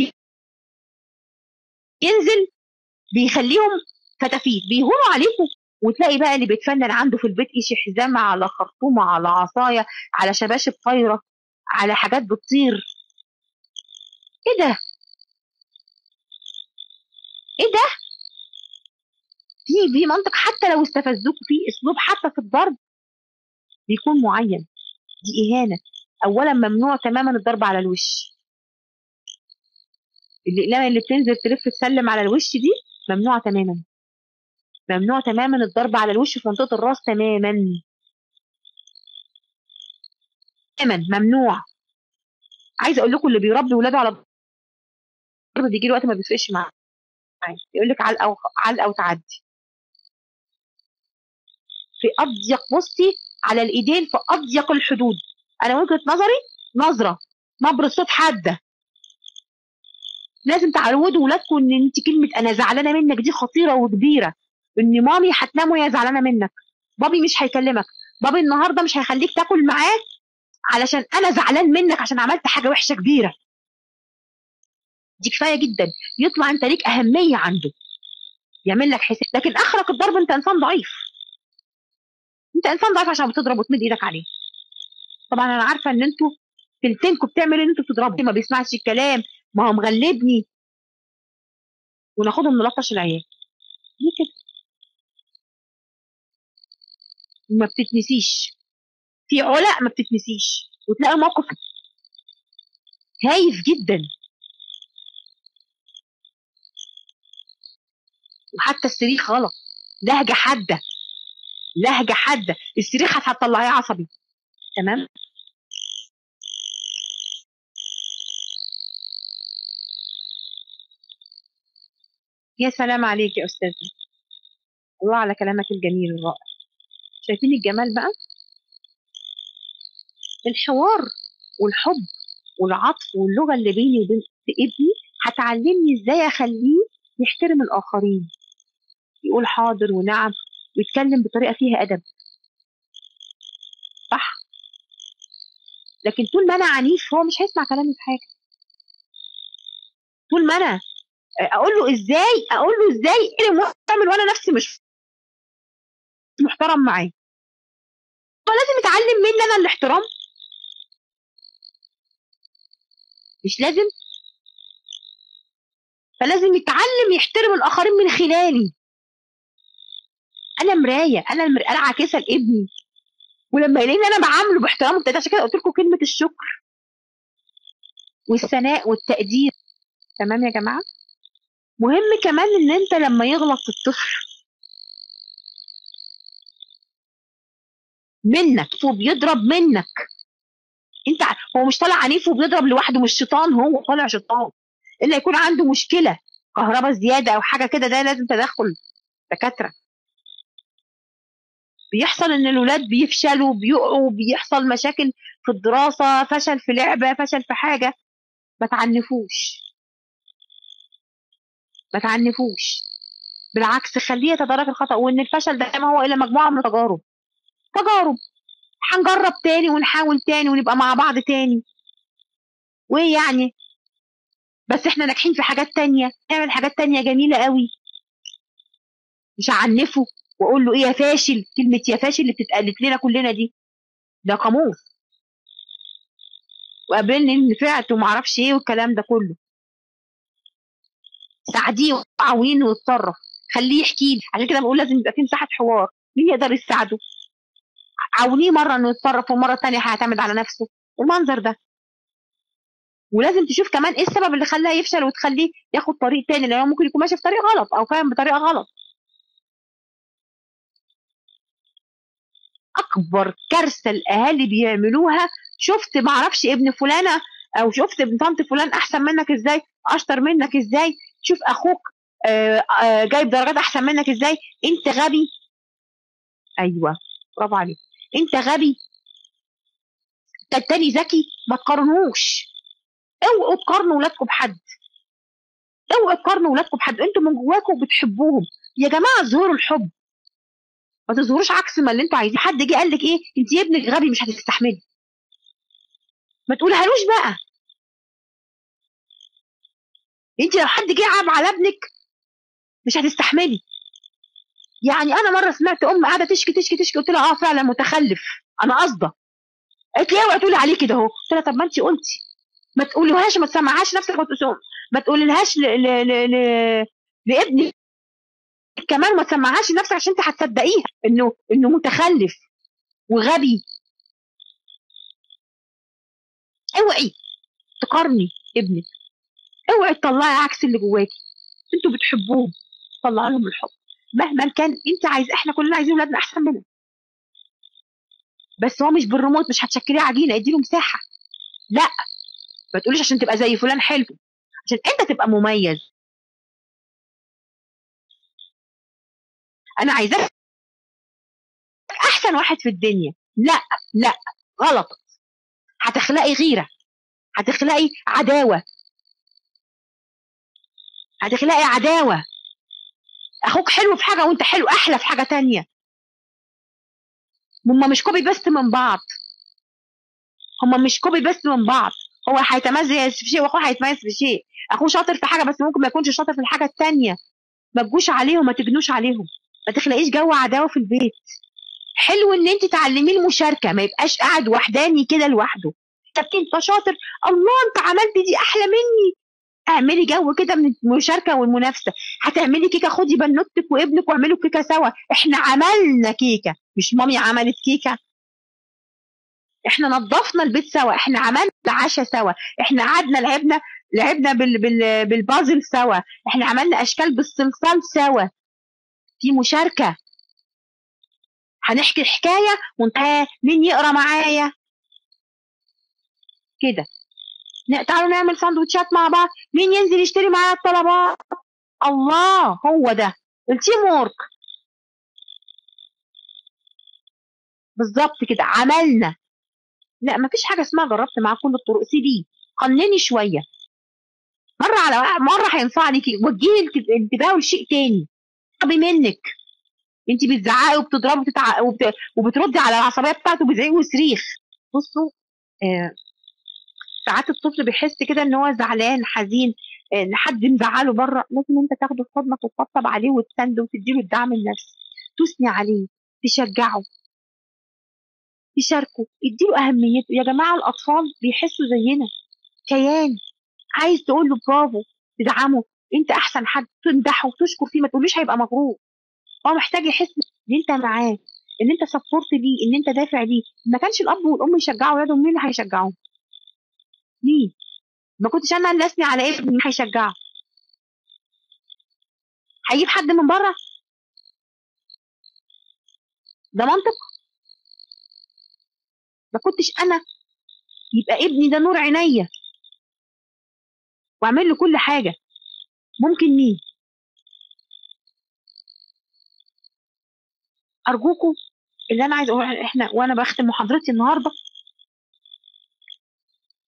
ينزل بيخليهم فتافيت بيهونوا عليكم وتلاقي بقى اللي بيتفنن عنده في البيت ايش حزامه على خرطومه على عصايه على شباشب طايره على حاجات بتطير ايه ده ايه ده في في منطق حتى لو استفزوكوا في اسلوب حتى في الضرب بيكون معين دي اهانه اولا ممنوع تماما الضرب على الوش الاقلامه اللي بتنزل تلف تسلم على الوش دي ممنوعه تماما ممنوع تماما الضرب على الوش في منطقه الراس تماما تماما ممنوع عايزه اقول لكم اللي بيربي ولاده على الضرب بيجي له وقت ما بيفرقش معاه يقول لك علقه علقه وتعدي في اضيق بصي على الايدين في اضيق الحدود انا وجهه نظري نظره نبره صوت حاده لازم تعودوا ولادكم ان انت كلمه انا زعلانه منك دي خطيره وكبيره ان مامي هتنام وهي زعلانه منك بابي مش هيكلمك بابي النهارده مش هيخليك تاكل معاه علشان انا زعلان منك عشان عملت حاجه وحشه كبيره دي كفايه جدا يطلع انت ليك اهميه عنده يعمل لك حساب لكن اخرك الضرب انت انسان ضعيف انت انسان ضعيف عشان بتضرب وتمد ايدك عليه طبعا انا عارفه ان انتوا تلتينكم بتعملوا ان انتوا بتضربوا ما بيسمعش الكلام ما هو مغلبني وناخدهم نلطش العيال ليه كده ما بتتنسيش في علق ما بتتنسيش وتلاقي موقف هايف جدا وحتى الصريخ غلط لهجه حاده لهجه حاده الصريخ هتطلعيه عصبي تمام يا سلام عليك يا استاذه الله على كلامك الجميل الرائع شايفين الجمال بقى الحوار والحب والعطف واللغه اللي بيني وبين ابني هتعلمني ازاي اخليه يحترم الاخرين يقول حاضر ونعم ويتكلم بطريقه فيها ادب صح لكن طول ما انا عنيف هو مش هيسمع كلامي في حاجه طول ما انا اقول له ازاي اقول له ازاي ايه محتمل وانا نفسي مش محترم معاه هو لازم يتعلم مني انا الاحترام مش لازم فلازم يتعلم يحترم الاخرين من خلالي انا مرايه انا المر... انا عاكسه لابني ولما يلاقيني انا بعامله باحترام وبتاع عشان كده قلت لكم كلمه الشكر والثناء والتقدير تمام يا جماعه مهم كمان ان انت لما يغلط الطفل منك وبيضرب منك انت هو مش طالع عنيف وبيضرب لوحده مش شيطان هو طالع شيطان الا يكون عنده مشكله كهرباء زياده او حاجه كده ده لازم تدخل دكاتره بيحصل ان الولاد بيفشلوا بيقعوا بيحصل مشاكل في الدراسه فشل في لعبه فشل في حاجه ما تعنفوش ما تعنفوش بالعكس خليه يتدارك الخطأ وإن الفشل ده ما هو إلا مجموعة من التجارب تجارب هنجرب تاني ونحاول تاني ونبقى مع بعض تاني وإيه يعني بس إحنا ناجحين في حاجات تانية نعمل حاجات تانية جميلة قوي مش هعنفه واقول له ايه يا فاشل كلمه يا فاشل اللي بتتقالت لنا كلنا دي ده قاموس وقابلني ان نفعت وما اعرفش ايه والكلام ده كله ساعديه وعاونيه ويتصرف خليه يحكي لي عشان كده بقول لازم يبقى في مساحه حوار مين يقدر يساعده عاونيه مره انه يتصرف ومره تانية هيعتمد على نفسه المنظر ده ولازم تشوف كمان ايه السبب اللي خلاه يفشل وتخليه ياخد طريق تاني لانه ممكن يكون ماشي في طريق غلط او فاهم بطريقه غلط اكبر كارثه الاهالي بيعملوها شفت ما اعرفش ابن فلانه او شفت ابن طنط فلان احسن منك ازاي اشطر منك ازاي شوف اخوك آه، آه، جايب درجات احسن منك ازاي انت غبي ايوه برافو عليك انت غبي ده التاني ذكي ما تقارنوش اوعوا تقارنوا ولادكم بحد اوعوا تقارنوا ولادكم بحد انتوا من جواكم بتحبوهم يا جماعه ظهروا الحب ما تظهروش عكس ما اللي انتوا عايزين حد جه قال لك ايه انت يا ابنك غبي مش هتستحملي ما تقولهالوش بقى انت لو حد جه عاب على ابنك مش هتستحملي يعني انا مره سمعت ام قاعده تشكي تشكي تشكي قلت لها اه فعلا متخلف انا قصده قالت لي اوعي تقولي عليه كده اهو قلت لها طب ما انت قلتي ما تقوليهاش ما تسمعهاش نفسك وتقول ما تقوليلهاش ل... ل... ل... ل... لابنك كمان ما تسمعهاش لنفسك عشان انت هتصدقيها انه انه متخلف وغبي اوعي تقارني ابنك اوعي تطلعي عكس اللي جواكي انتوا بتحبوهم طلعوا لهم الحب مهما كان انت عايز احنا كلنا عايزين ولادنا احسن منهم بس هو مش بالريموت مش هتشكليه عجينه اديله مساحه لا ما تقوليش عشان تبقى زي فلان حلو عشان انت تبقى مميز انا عايزاك احسن واحد في الدنيا لا لا غلط هتخلقي غيره هتخلقي عداوه هتخلقي عداوه اخوك حلو في حاجه وانت حلو احلى في حاجه تانية هما مش كوبي بس من بعض هما مش كوبي بس من بعض هو هيتميز في شيء واخوه هيتميز في شيء اخوه شاطر في حاجه بس ممكن ما يكونش شاطر في الحاجه التانية ما تجوش عليهم ما تجنوش عليهم ما تخلقيش جو عداوه في البيت حلو ان انت تعلميه المشاركه ما يبقاش قاعد وحداني كده لوحده طب انت شاطر الله انت عملت دي احلى مني اعملي جو كده من المشاركه والمنافسه هتعملي كيكه خدي بنوتك وابنك واعملوا كيكه سوا احنا عملنا كيكه مش مامي عملت كيكه احنا نظفنا البيت سوا احنا عملنا عشاء سوا احنا قعدنا لعبنا لعبنا بال بال بالبازل سوا احنا عملنا اشكال بالصلصال سوا في مشاركه هنحكي الحكايه وانت مين يقرا معايا كده تعالوا نعمل سندوتشات مع بعض مين ينزل يشتري معايا الطلبات الله هو ده التيم وورك بالظبط كده عملنا لا مفيش حاجه اسمها جربت مع كل الطرق سيبيه قنني شويه مره على مره هينفع لك وجهي انتباهه لشيء تاني طبي منك انت بتزعقي وبتضربي وبتتع... وبت... وبتردي على العصبيه بتاعته بزعيق وصريخ بصوا آه ساعات الطفل بيحس كده ان هو زعلان حزين ان حد مزعله بره لازم انت تاخده في حضنك وتطبطب عليه وتسنده وتديله الدعم النفسي تثني عليه تشجعه تشاركه اديله اهميته يا جماعه الاطفال بيحسوا زينا كيان عايز تقول له برافو تدعمه انت احسن حد تمدحه وتشكر فيه ما تقوليش هيبقى مغرور هو محتاج يحس ان انت معاه ان انت سبورت ليه ان انت دافع ليه ما كانش الاب والام يشجعوا اولادهم مين اللي هيشجعهم مين ما كنتش انا اللي اثني على ابني مين هيشجعه هيجيب حد من بره ده منطق ما كنتش انا يبقى ابني ده نور عينيا واعمل له كل حاجه ممكن مين ارجوكم اللي انا عايز اقول احنا وانا بختم محاضرتي النهارده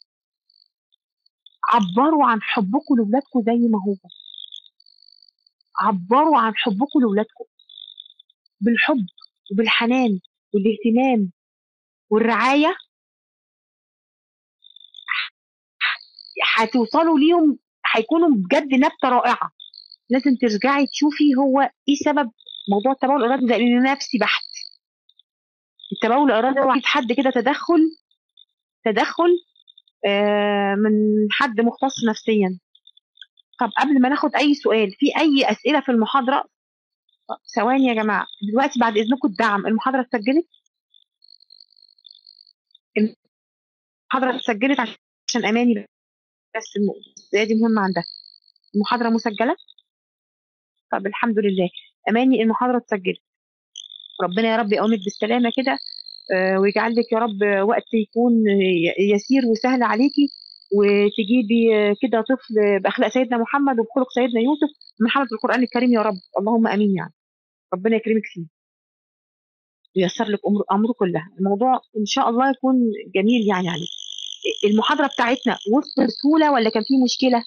عبروا عن حبكم لاولادكم زي ما هو عبروا عن حبكم لاولادكم بالحب وبالحنان والاهتمام والرعايه هتوصلوا ليهم هيكونوا بجد نبته رائعه لازم ترجعي تشوفي هو ايه سبب موضوع التبول الارادي ده لانه نفسي بحت التبول الارادي هو عايز حد كده تدخل تدخل آه، من حد مختص نفسيا طب قبل ما ناخد اي سؤال في اي اسئله في المحاضره ثواني يا جماعه دلوقتي بعد اذنكم الدعم المحاضره اتسجلت المحاضره اتسجلت عشان اماني بس الجزئيه دي مهمه عندها المحاضره مسجله طب الحمد لله اماني المحاضره اتسجلت ربنا يا رب يقومك بالسلامه كده آه، ويجعل لك يا رب وقت يكون يسير وسهل عليكي وتجيبي آه، كده طفل باخلاق سيدنا محمد وبخلق سيدنا يوسف من حمله القران الكريم يا رب اللهم امين يعني ربنا يكرمك فيه وييسر لك امر امره كلها الموضوع ان شاء الله يكون جميل يعني عليك المحاضره بتاعتنا وصلت بسهوله ولا كان في مشكله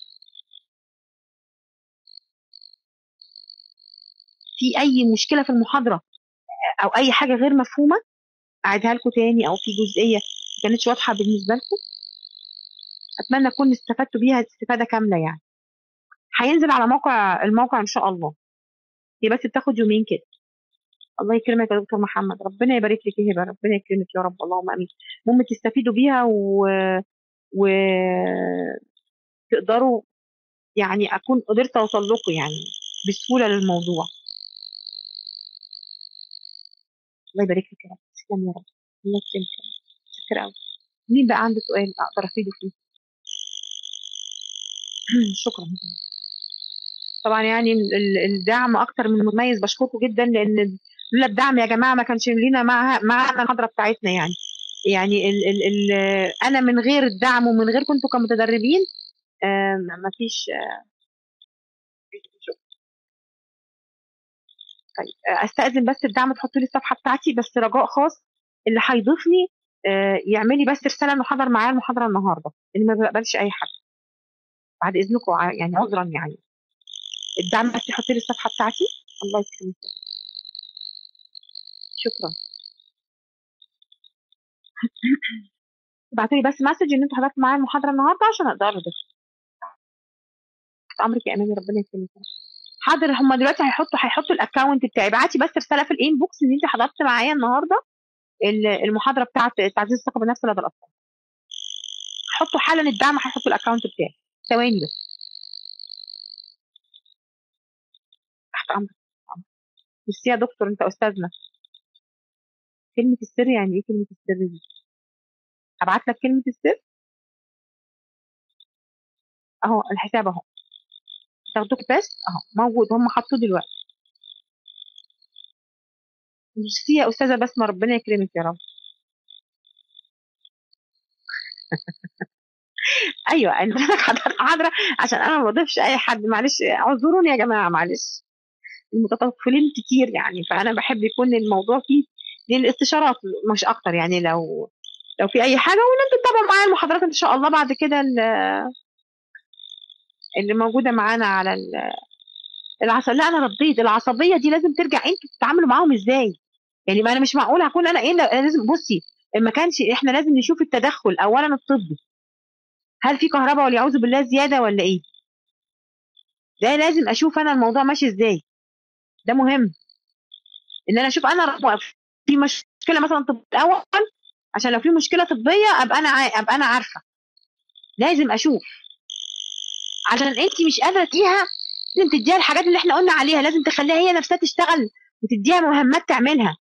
في اي مشكله في المحاضره او اي حاجه غير مفهومه اعيدها لكم تاني او في جزئيه ما كانتش واضحه بالنسبه لكم اتمنى اكون استفدتوا بيها استفاده كامله يعني هينزل على موقع الموقع ان شاء الله هي بس بتاخد يومين كده الله يكرمك يا دكتور محمد ربنا يبارك لك يا هبه ربنا يكرمك يا رب اللهم امين المهم تستفيدوا بيها و... و تقدروا يعني اكون قدرت اوصل لكم يعني بسهوله للموضوع الله يبارك لك يا رب تسلم يا رب الله يكرمك يا رب شكرا قوي مين بقى عنده سؤال اقدر افيده فيه شكرا طبعا يعني ال- الدعم اكتر من متميز بشكركم جدا لان لولا الدعم يا جماعه ما كانش لينا مع معنا المحاضره بتاعتنا يعني يعني ال ال ال انا من غير الدعم ومن غيركم انتوا كمتدربين آه، ما فيش آه، طيب آه، استاذن بس الدعم تحطوا لي الصفحه بتاعتي بس رجاء خاص اللي هيضيفني آه، يعمل لي بس رساله انه حضر معايا المحاضره النهارده لان ما بقبلش اي حد بعد اذنكم ع- يعني عذرا يعني الدعم بس يحط لي الصفحه بتاعتي الله يكرمك شكرا ابعتوا لي بس مسج ان انتوا حضرتوا معايا المحاضره النهارده عشان اقدر اضيف تحت امرك يا اماني ربنا يكرمك حاضر هم دلوقتي هيحطوا هيحطوا الاكونت بتاعي ابعتي بس رساله في الانبوكس ان انت حضرت معايا النهارده ال- المحاضره بتاعه تعزيز الثقه بالنفس لدى الاطفال حطوا حالا الدعم هيحطوا الاكونت بتاعي ثواني بس تحت امرك ميرسي يا دكتور انت استاذنا كلمه السر يعني ايه كلمه السر دي ابعت لك كلمه السر اهو الحساب اهو تاخدوه بس اهو موجود هم حطوه دلوقتي ميرسي يا استاذه بسمه ربنا يكرمك يا رب ايوه انا بقولك حضرتك حاضره عشان انا ما بضيفش اي حد معلش اعذروني يا جماعه معلش المتطفلين كتير يعني فانا بحب يكون الموضوع فيه للاستشارات مش اكتر يعني لو لو في اي حاجه وان انتوا تتابعوا معايا المحاضرات ان شاء الله بعد كده ال- اللي موجوده معانا على ال- العصب لا انا رديت العصبيه دي لازم ترجع انتوا تتعاملوا معاهم ازاي يعني ما انا مش معقول هكون انا ايه لا- لازم بصي ما كانش احنا لازم نشوف التدخل اولا الطبي هل في كهرباء والعياذ بالله زياده ولا ايه ده لازم اشوف انا الموضوع ماشي ازاي ده مهم ان انا اشوف انا رقم- في مشكله مثلا طب الاول عشان لو في مشكله طبيه ابقى انا عا- ابقى انا عارفه لازم اشوف عشان انت مش قادره تديها لازم تديها الحاجات اللي احنا قلنا عليها لازم تخليها هي نفسها تشتغل وتديها مهمات تعملها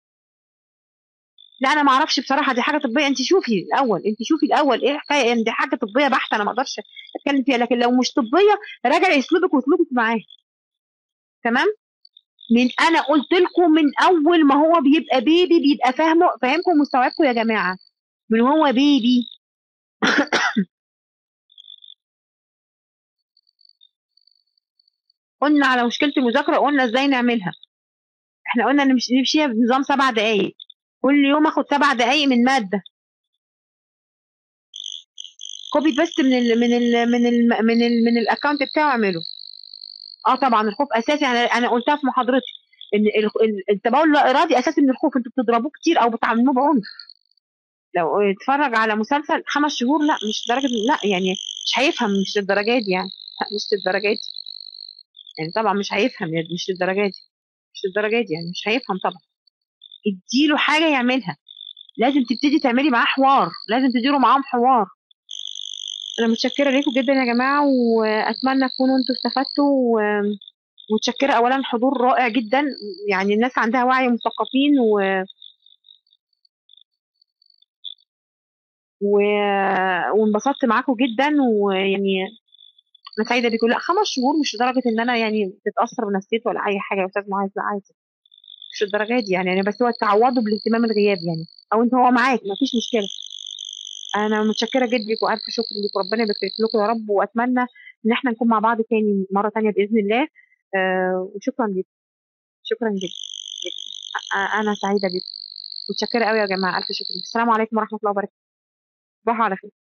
لا انا ما اعرفش بصراحه دي حاجه طبيه انت شوفي الاول انت شوفي الاول ايه الحكايه ان دي حاجه طبيه بحته انا ما اقدرش اتكلم فيها لكن لو مش طبيه راجعي اسلوبك واسلوبك معاه تمام من انا قلت لكم من اول ما هو بيبقى بيبي بيبقى فاهمه فاهمكم ومستوعبكم يا جماعه من هو بيبي قلنا على مشكله المذاكره قلنا ازاي نعملها احنا قلنا نمشي نمشيها بنظام سبع دقائق كل يوم اخد سبع دقائق من ماده كوبي بس من ال من ال من ال من ال من الاكونت بتاعه اعمله اه طبعا الخوف اساسي انا انا قلتها في محاضرتي ان ال- ال- التبول اللا ارادي اساسي من الخوف انتوا بتضربوه كتير او بتعاملوه بعنف لو اتفرج على مسلسل خمس شهور لا مش درجه لا يعني مش هيفهم مش للدرجه دي يعني لا مش للدرجه دي يعني طبعا مش هيفهم يعني مش للدرجه دي مش للدرجه دي يعني مش هيفهم طبعا اديله حاجه يعملها لازم تبتدي تعملي معاه حوار لازم تديروا معاهم حوار انا متشكره ليكم جدا يا جماعه واتمنى تكونوا انتوا استفدتوا و- متشكره اولا حضور رائع جدا يعني الناس عندها وعي مثقفين و... و... وانبسطت معاكم جدا ويعني انا سعيده بيكم لا خمس شهور مش لدرجه ان انا يعني تتاثر بنفسيتي ولا اي حاجه يا استاذ معاذ لا عادي مش الدرجه دي يعني, يعني بس هو تعوضه بالاهتمام الغياب يعني او انت هو معاك ما فيش مشكله انا متشكره جدا ليكم والف شكر ليكم ربنا يبارك لكم يا رب واتمنى ان احنا نكون مع بعض تاني مره تانية باذن الله آه وشكرا لكم شكرا جدا آه انا سعيده بيكم متشكره قوي يا جماعه الف شكر السلام عليكم ورحمه الله وبركاته تصبحوا على خير